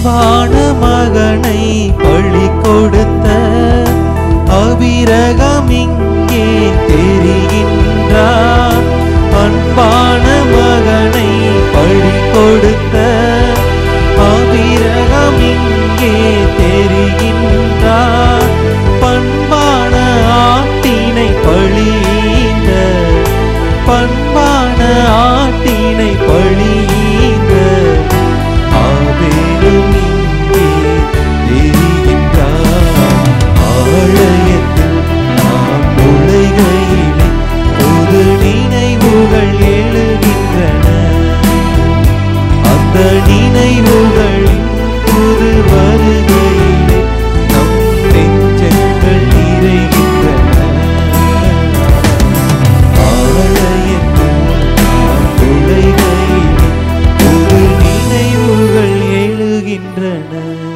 அன்பான மகனை பழி கொடுத்த அபிரகம் இங்கே தெரிகின்றார் அன்பான மகனை பழி கொடுத்த அபிரகம் இங்கே தெரிகின்றார் பண்பான ஆட்டினை பழிந்த பண்பான ஆட்டினை பழிந்த ஆபேலும் இங்கே தெரிகின்றார் ஆலயத்தில் நாம் நுழைகையிலே புது நினைவுகள் எழுகின்றன அந்த நினைவுகளின் புது வருகையிலே நம் நெஞ்சங்கள் நிறைகின்றன ஆலயத்தில் நாம் நுழைகையிலே புது நினைவுகள் எழுகின்றன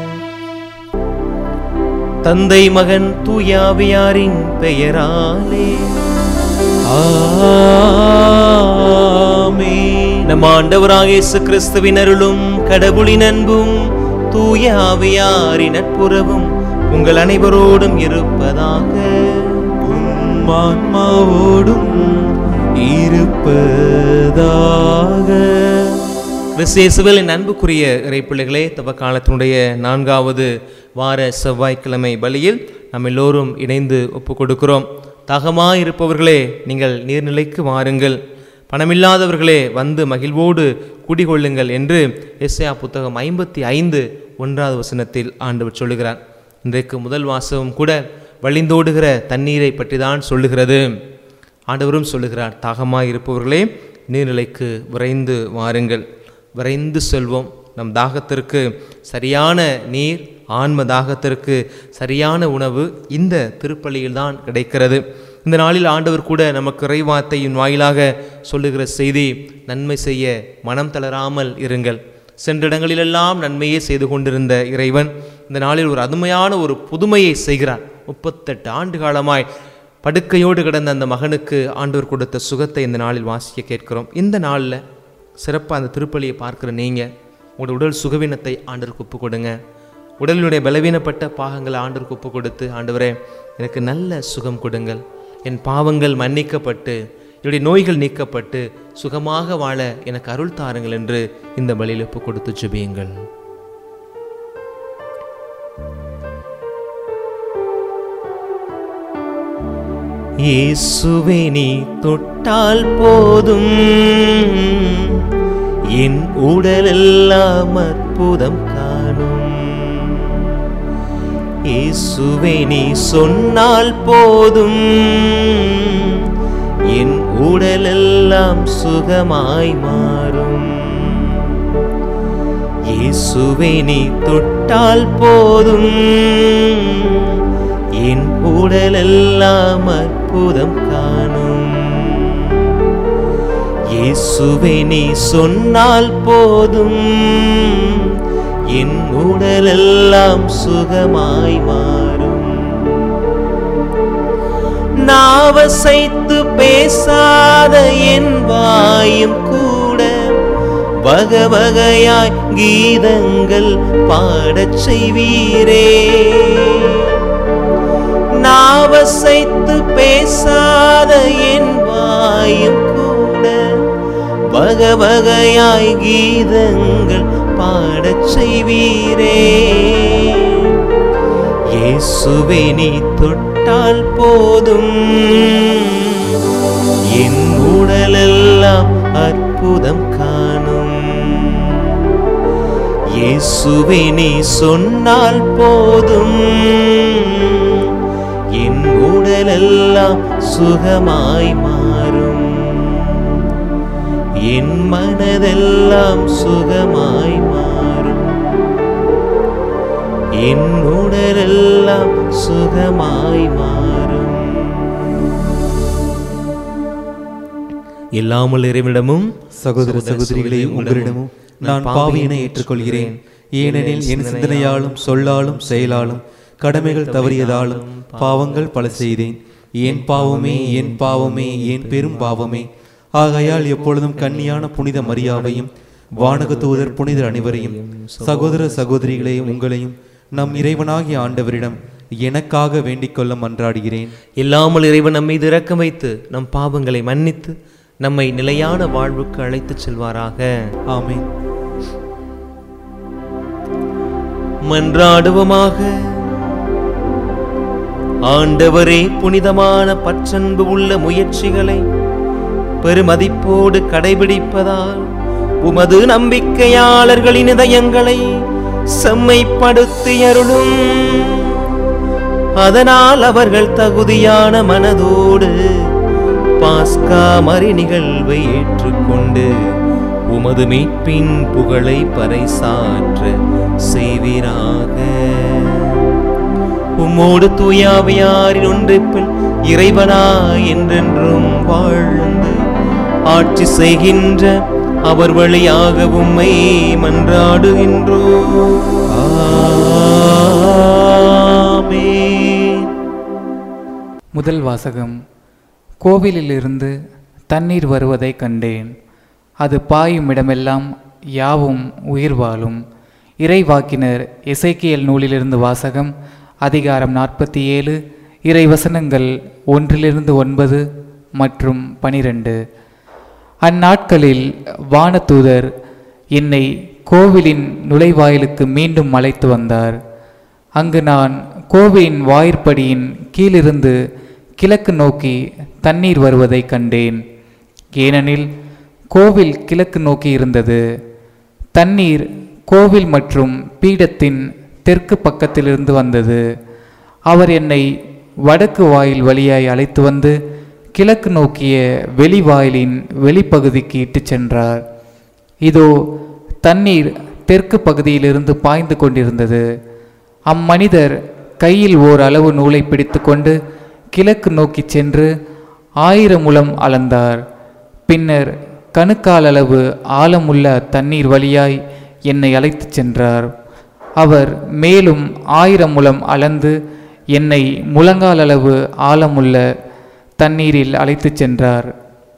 தந்தை மகன் தூயாவியாரின் பெயராலே ஆமென். நம் ஆண்டவராக இயேசு கிறிஸ்துவின் அருளும் கடவுளின் அன்பும் தூய ஆவியாரின் நட்புறவும் உங்கள் அனைவரோடும் இருப்பதாக உம் ஆன்மாவோடும் இருப்பதாக கிறிஸ்தேசுவில் என் அன்புக்குரிய இறைப்பிள்ளைகளே தவ காலத்தினுடைய நான்காவது வார செவ்வாய்க்கிழமை பலியில் நாம் எல்லோரும் இணைந்து ஒப்பு கொடுக்கிறோம் தகமாய் இருப்பவர்களே நீங்கள் நீர்நிலைக்கு வாருங்கள் பணமில்லாதவர்களே வந்து மகிழ்வோடு குடிகொள்ளுங்கள் என்று எஸ்ஐயா புத்தகம் ஐம்பத்தி ஐந்து ஒன்றாவது வசனத்தில் ஆண்டவர் சொல்லுகிறார் இன்றைக்கு முதல் வாசகம் கூட வழிந்தோடுகிற தண்ணீரை பற்றி தான் சொல்லுகிறது ஆண்டவரும் சொல்லுகிறார் தாகமாய் இருப்பவர்களே நீர்நிலைக்கு விரைந்து வாருங்கள் விரைந்து செல்வோம் நம் தாகத்திற்கு சரியான நீர் ஆன்ம தாகத்திற்கு சரியான உணவு இந்த திருப்பலியில் தான் கிடைக்கிறது இந்த நாளில் ஆண்டவர் கூட நமக்கு இறைவார்த்தையின் வாயிலாக சொல்லுகிற செய்தி நன்மை செய்ய மனம் தளராமல் இருங்கள் சென்ற இடங்களிலெல்லாம் நன்மையே செய்து கொண்டிருந்த இறைவன் இந்த நாளில் ஒரு அருமையான ஒரு புதுமையை செய்கிறார் முப்பத்தெட்டு ஆண்டு காலமாய் படுக்கையோடு கிடந்த அந்த மகனுக்கு ஆண்டவர் கொடுத்த சுகத்தை இந்த நாளில் வாசிக்க கேட்கிறோம் இந்த நாளில் சிறப்பாக அந்த திருப்பலியை பார்க்குற நீங்கள் உங்களோட உடல் சுகவீனத்தை ஆண்டவருக்கு ஒப்பு கொடுங்க உடலினுடைய பலவீனப்பட்ட பாகங்களை ஆண்டவருக்கு ஒப்பு கொடுத்து ஆண்டவரே எனக்கு நல்ல சுகம் கொடுங்கள் என் பாவங்கள் மன்னிக்கப்பட்டு என்னுடைய நோய்கள் நீக்கப்பட்டு சுகமாக வாழ எனக்கு அருள் தாருங்கள் என்று இந்த பலியில் ஒப்பு கொடுத்து ஜெபியுங்கள் இயேசுவே நீ தொட்டால் போதும் என் உடலெல்லாம் அற்புதம் காணும் இயேசுவே நீ சொன்னால் போதும் என் உடலெல்லாம் சுகமாய் மாறும் இயேசுவே நீ தொட்டால் போதும் என் உடலெல்லாம் அற்புதம் காணும் இயேசுவே நீ சொன்னால் போதும் என் உடலெல்லாம் சுகமாய் மாறும் நாவசைத்து பேசாத என் வாயும் கூட வகை வகையாய் கீதங்கள் பாடச் செய்வீரே நாவசைத்து பேசாத என் வாயும் கூட வகை வகையாய் கீதங்கள் பாடச் செய்வீரே இயேசுவே நீ தொட்டால் போதும் என் உடலெல்லாம் அற்புதம் காணும் இயேசுவே நீ சொன்னால் போதும் என் உடலெல்லாம் சுகமாய் மாறும் என் மனதெல்லாம் சுகமாய் மாறும் என் உடலெல்லாம் சுகமாய் மாறும் இல்லாமல் இறைவனிடமும் சகோதர சகோதரிகளே உங்களிடமும் நான் பாவியினை ஏற்றுக்கொள்கிறேன் ஏனெனில் என் சிந்தனையாலும் சொல்லாலும் செயலாலும் கடமைகள் தவறியதாலும் பாவங்கள் பல செய்தேன் என் பாவமே என் பாவமே என் பெரும் பாவமே ஆகையால் எப்பொழுதும் கன்னியான புனித மரியாவையும் வானக தூதர் புனிதர் அனைவரையும் சகோதர சகோதரிகளையும் உங்களையும் நம் இறைவனாகிய ஆண்டவரிடம் எனக்காக வேண்டிக் கொள்ள மன்றாடுகிறேன் இல்லாமல் இறைவன் நம் மீது இரக்கம் வைத்து நம் பாவங்களை மன்னித்து நம்மை நிலையான வாழ்வுக்கு அழைத்துச் செல்வாராக ஆமென் மன்றாடுவோமாக ஆண்டவரே புனிதமான பற்றன்பு உள்ள முயற்சிகளை பெருமதிப்போடு கடைபிடிப்பதால் உமது நம்பிக்கையாளர்களின் இதயங்களை செம்மைப்படுத்தியருளும் அதனால் அவர்கள் தகுதியான மனதோடு பாஸ்கா மறை நிகழ்வை ஏற்றுக்கொண்டு உமது மீட்பின் புகழை பறைசாற்ற செய்வீராக உம்மோடு தூயாவியாரின் ஒன்றிப்பில் இறைவனா என்றென்றும் வாழ்ந்து ஆட்சி செய்கின்ற அவர் வழியாக உம்மை மன்றாடுகின்றோம் ஆமென். முதல் வாசகம் கோவிலிலிருந்து தண்ணீர் வருவதை கண்டேன் அது பாயும் இடமெல்லாம் யாவும் உயிர் வாழும் இறைவாக்கினர் இசைக்கியல் நூலிலிருந்து வாசகம் அதிகாரம் நாற்பத்தி ஏழு இறைவசனங்கள் ஒன்றிலிருந்து ஒன்பது மற்றும் பனிரெண்டு அந்நாட்களில் வானதூதர் என்னை கோவிலின் நுழைவாயிலுக்கு மீண்டும் அழைத்து வந்தார் அங்கு நான் கோவிலின் வாயிற்படியின் கீழிருந்து கிழக்கு நோக்கி தண்ணீர் வருவதை கண்டேன் ஏனெனில் கோவில் கிழக்கு நோக்கி இருந்தது தண்ணீர் கோவில் மற்றும் பீடத்தின் தெற்கு பக்கத்திலிருந்து வந்தது அவர் என்னை வடக்கு வாயில் வழியாய் அழைத்து வந்து கிழக்கு நோக்கிய வெளிவாயிலின் வெளிப்பகுதிக்கு இட்டுச் சென்றார் இதோ தண்ணீர் தெற்கு பகுதியிலிருந்து பாய்ந்து கொண்டிருந்தது அம்மனிதர் கையில் ஓர் அளவு நூலை பிடித்துக்கொண்டு கிழக்கு நோக்கி சென்று ஆயிரம் முழம் அளந்தார் பின்னர் கணுக்கால் அளவு ஆழமுள்ள தண்ணீர் வழியாய் என்னை அழைத்துச் சென்றார் அவர் மேலும் ஆயிரம் முழம் அளந்து என்னை முழங்கால் அளவு ஆழமுள்ள தண்ணீரில் அழைத்துச் சென்றார்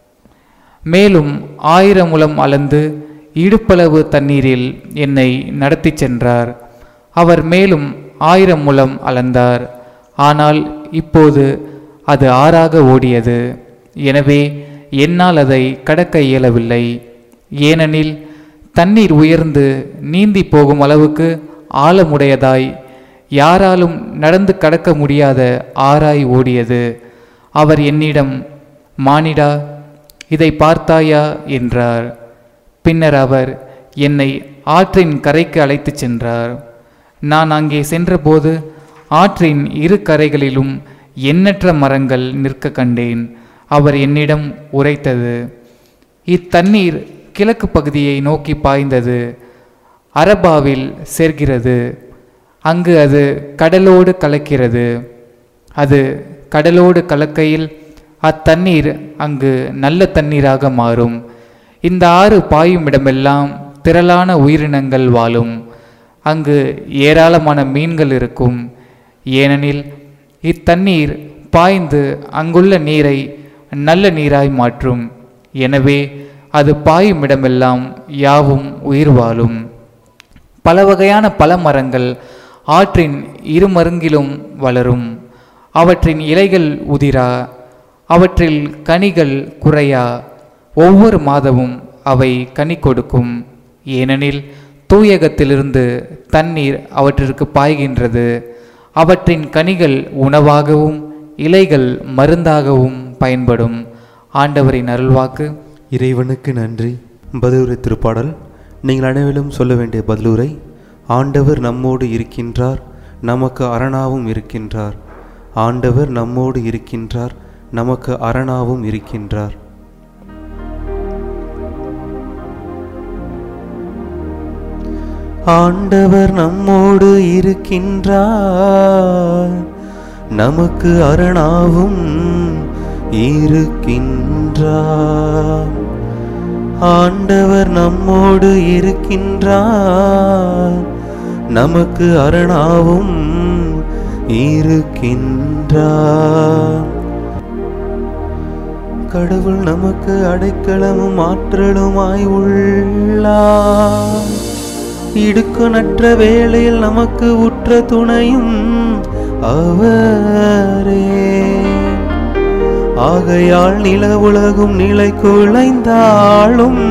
மேலும் ஆயிரம் முழம் அளந்து இடுப்பளவு தண்ணீரில் என்னை நடத்திச் சென்றார் அவர் மேலும் ஆயிரம் முழம் அளந்தார் ஆனால் இப்போது அது ஆறாக ஓடியது எனவே என்னால் அதை கடக்க இயலவில்லை ஏனெனில் தண்ணீர் உயர்ந்து நீந்தி போகும் அளவுக்கு ஆழமுடையதாய் யாராலும் நடந்து கடக்க முடியாத ஆறாய் ஓடியது அவர் என்னிடம் மானிடா இதை பார்த்தாயா என்றார் பின்னர் அவர் என்னை ஆற்றின் கரைக்கு அழைத்துச் சென்றார் நான் அங்கே சென்றபோது ஆற்றின் இரு கரைகளிலும் எண்ணற்ற மரங்கள் நிற்க கண்டேன் அவர் என்னிடம் உரைத்தது இத்தண்ணீர் கிழக்கு பகுதியை நோக்கி பாய்ந்தது அரபாவில் சேர்கிறது அங்கு அது கடலோடு கலக்கிறது அது கடலோடு கலக்கையில் அத்தண்ணீர் அங்கு நல்ல தண்ணீராக மாறும் இந்த ஆறு பாயும் இடமெல்லாம் திரளான உயிரினங்கள் வாழும் அங்கு ஏராளமான மீன்கள் இருக்கும் ஏனெனில் இத்தண்ணீர் பாய்ந்து அங்குள்ள நீரை நல்ல நீராய் மாற்றும் எனவே அது பாயும் இடமெல்லாம் யாவும் உயிர் வாழும் பல வகையான பல மரங்கள் ஆற்றின் இருமருங்கிலும் வளரும் அவற்றின் இலைகள் உதிரா அவற்றில் கனிகள் குறையா ஒவ்வொரு மாதமும் அவை கனி கொடுக்கும் ஏனெனில் தூயகத்திலிருந்து தண்ணீர் அவற்றிற்கு பாய்கின்றது அவற்றின் கனிகள் உணவாகவும் இலைகள் மருந்தாகவும் பயன்படும் ஆண்டவரின் அருள்வாக்கு இறைவனுக்கு நன்றி பதிலுரை திருப்பாடல் நீங்கள் அனைவரும் சொல்ல வேண்டிய பதிலுரை ஆண்டவர் நம்மோடு இருக்கின்றார் நமக்கு அரணாவும் இருக்கின்றார் ஆண்டவர் நம்மோடு இருக்கின்றார் நமக்கு அரணாவும் இருக்கின்றார் ஆண்டவர் நம்மோடு இருக்கின்றார் நமக்கு அரணாவும் இருக்கின்றார் ஆண்டவர் நம்மோடு இருக்கின்றார் நமக்கு அரணாவும் இருக்கின்றார் கடவுள் நமக்கு அடைக்கலமும் ஆற்றலுமாய் உள்ளார் இடுக்குனற்ற வேளையில் நமக்கு உற்ற துணையும் அவரே ஆகையால் நில உலகும் நிலை குலைந்தாலும்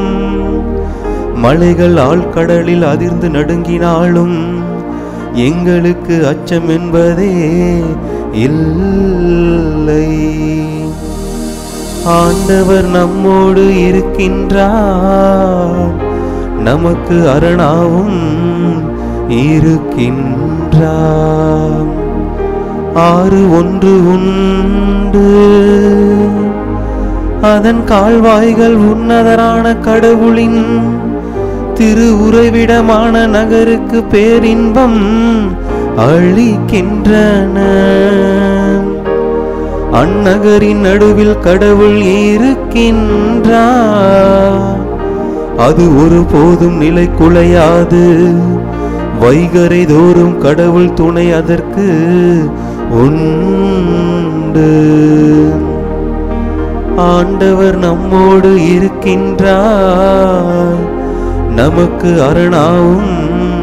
மலைகள் ஆழ்கடலில் அதிர்ந்து நடுங்கினாலும் எங்களுக்கு அச்சம் என்பதே இல்லை ஆண்டவர் நம்மோடு இருக்கின்றார் நமக்கு அரணாவும் இருக்கின்றார் ஆறு ஒன்று உண்டு அதன் கால்வாய்கள் உன்னதரான கடவுளின் திரு உறைவிடமான நகருக்கு பேரின்பம் அளிக்கின்றன அந்நகரின் நடுவில் கடவுள் இருக்கின்றார் அது ஒருபோதும் நிலை குலையாது வைகரை தோறும் கடவுள் துணை அதற்கு உண்டு ஆண்டவர் நம்மோடு இருக்கின்றார் நமக்கு அரணாவும்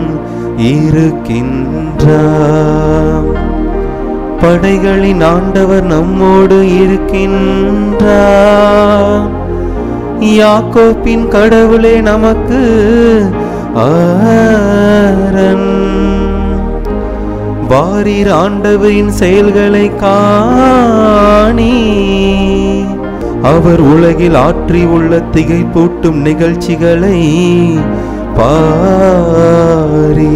இருக்கின்றார் படைகளின் ஆண்டவர் நம்மோடு இருக்கின்றார் யாக்கோப்பின் கடவுளே நமக்கு ஆரன் வாரீர் ஆண்டவரின் செயல்களை காணி அவர் உலகில் ஆற்றி உள்ள திகைப்பூட்டும் நிகழ்ச்சிகளை பாரி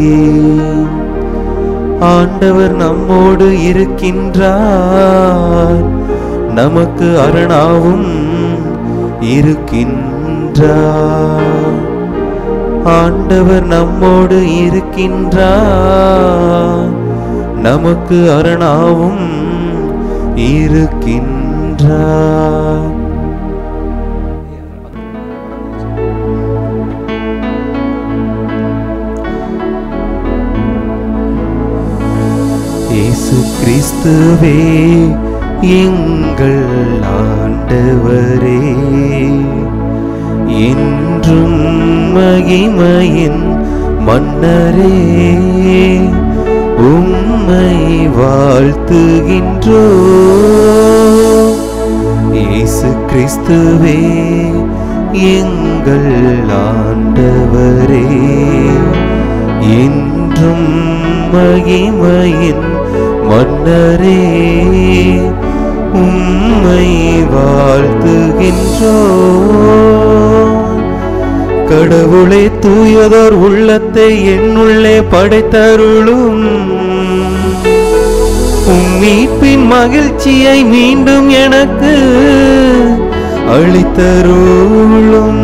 ஆண்டவர் நம்மோடு இருக்கின்றார் நமக்கு அரணாவும் இருக்கின்றார் ஆண்டவர் நம்மோடு இருக்கின்றார் நமக்கு அரணாவும் இருக்கின்றார் இயேசு கிறிஸ்துவே எங்கள் ஆண்டவரே என்றும் மகிமையின் மன்னரே உம்மை வாழ்த்துகின்றோ இயேசு கிறிஸ்துவே எங்கள் ஆண்டவரே என்றும் மகிமையின் மன்னரே உம்மை வாழ்த்துகின்றோ கடவுளே தூயதோர் உள்ளத்தை என்னுள்ளே படைத்தருளும் உம் மீட்பின் மகிழ்ச்சியை மீண்டும் எனக்கு அளித்தருளும்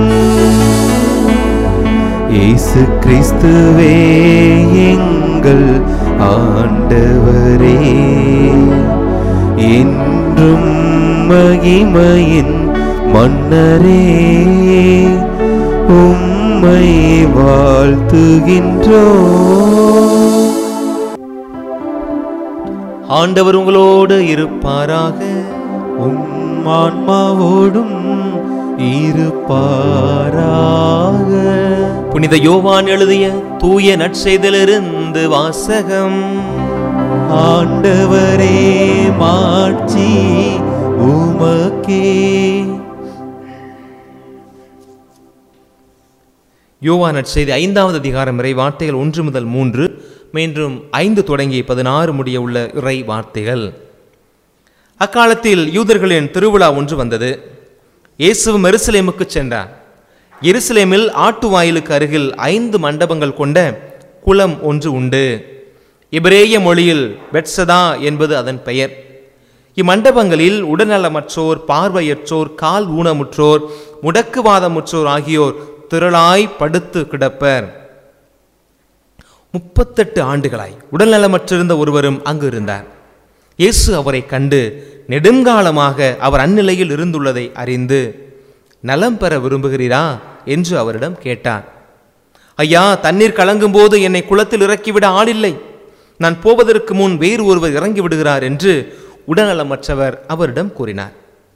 இயேசு கிறிஸ்துவே எங்கள் ஆண்டவரே என்றும் மகிமையின் மன்னரே உம்மை வாழ்த்துகின்றோ ஆண்டவர் உங்களோடு இருப்பாராக உம் ஆன்மாவோடும் இருப்பாராக புனித யோவான் எழுதிய தூய நற்செய்திலிருந்து வாசகம் ஆண்டவரே மாட்சி உமக்கே யோவான் நற்செய்தி ஐந்தாவது அதிகாரம் இறை வார்த்தைகள் ஒன்று முதல் மூன்று மீண்டும் ஐந்து தொடங்கி பதினாறு முடிய உள்ள இறை வார்த்தைகள் அக்காலத்தில் யூதர்களின் திருவிழா ஒன்று வந்தது இயேசுவும் எருசலேமுக்கு சென்றார் எருசலேமில் ஆட்டு வாயிலுக்கு அருகில் ஐந்து மண்டபங்கள் கொண்ட குளம் ஒன்று உண்டு இபிரேய மொழியில் பெட்சதா என்பது அதன் பெயர் இம்மண்டபங்களில் உடல்நலமற்றோர் பார்வையற்றோர் கால் ஊனமுற்றோர் முடக்குவாதமுற்றோர் ஆகியோர் திரளாய் படுத்து கிடப்பர் முப்பத்தெட்டு ஆண்டுகளாய் உடல்நலமற்றிருந்த ஒருவரும் அங்கு இருந்தார் இயேசு அவரை கண்டு நெடுங்காலமாக அவர் அந்நிலையில் இருந்துள்ளதை அறிந்து நலம் பெற விரும்புகிறீரா என்று அவரிடம் கேட்டார் ஐயா தண்ணீர் கலங்கும் போது என்னை குளத்தில் இறக்கிவிட ஆளில்லை நான் போவதற்கு முன் வேறு ஒருவர் இறங்கி விடுகிறார் என்று உடல்நலமற்றவர் அவரிடம் கூறினார்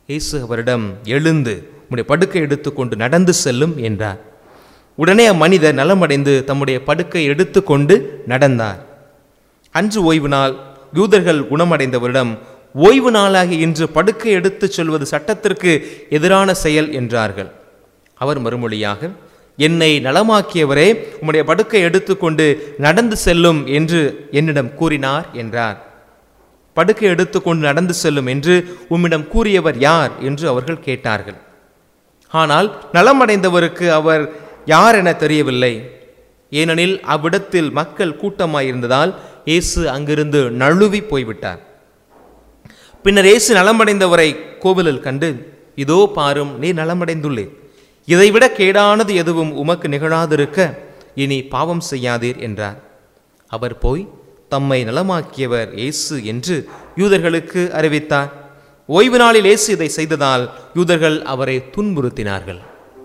இயேசு அவரிடம் எழுந்து உம்முடைய படுக்கை எடுத்துக்கொண்டு நடந்து செல்லும் என்றார் உடனே அம்மனிதர் நலமடைந்து தம்முடைய படுக்கை எடுத்துக்கொண்டு நடந்தார் அன்று ஓய்வு நாள் யூதர்கள் குணமடைந்தவரிடம் ஓய்வு நாளாகி இன்று படுக்கை எடுத்துச் சொல்வது சட்டத்திற்கு எதிரான செயல் என்றார்கள் அவர் மறுமொழியாக என்னை நலமாக்கியவரே உம்முடைய படுக்கை எடுத்துக்கொண்டு நடந்து செல்லும் என்று என்னிடம் கூறினார் என்றார் படுக்கை எடுத்துக்கொண்டு நடந்து செல்லும் என்று உம்மிடம் கூறியவர் யார் என்று அவர்கள் கேட்டார்கள் ஆனால் நலமடைந்தவருக்கு அவர் யார் என தெரியவில்லை ஏனெனில் அவ்விடத்தில் மக்கள் கூட்டமாயிருந்ததால் இயேசு அங்கிருந்து நழுவி போய்விட்டார் பின்னர் இயேசு நலமடைந்தவரை கோவிலில் கண்டு இதோ பாரும் நீ நலமடைந்துள்ளீர் இதைவிட கேடானது எதுவும் உமக்கு நிகழாதிருக்க இனி பாவம் செய்யாதீர் என்றார் அவர் போய் தம்மை நலமாக்கியவர் இயேசு என்று யூதர்களுக்கு அறிவித்தார் ஓய்வு நாளில் இயேசு இதை செய்ததால் யூதர்கள் அவரை துன்புறுத்தினார்கள்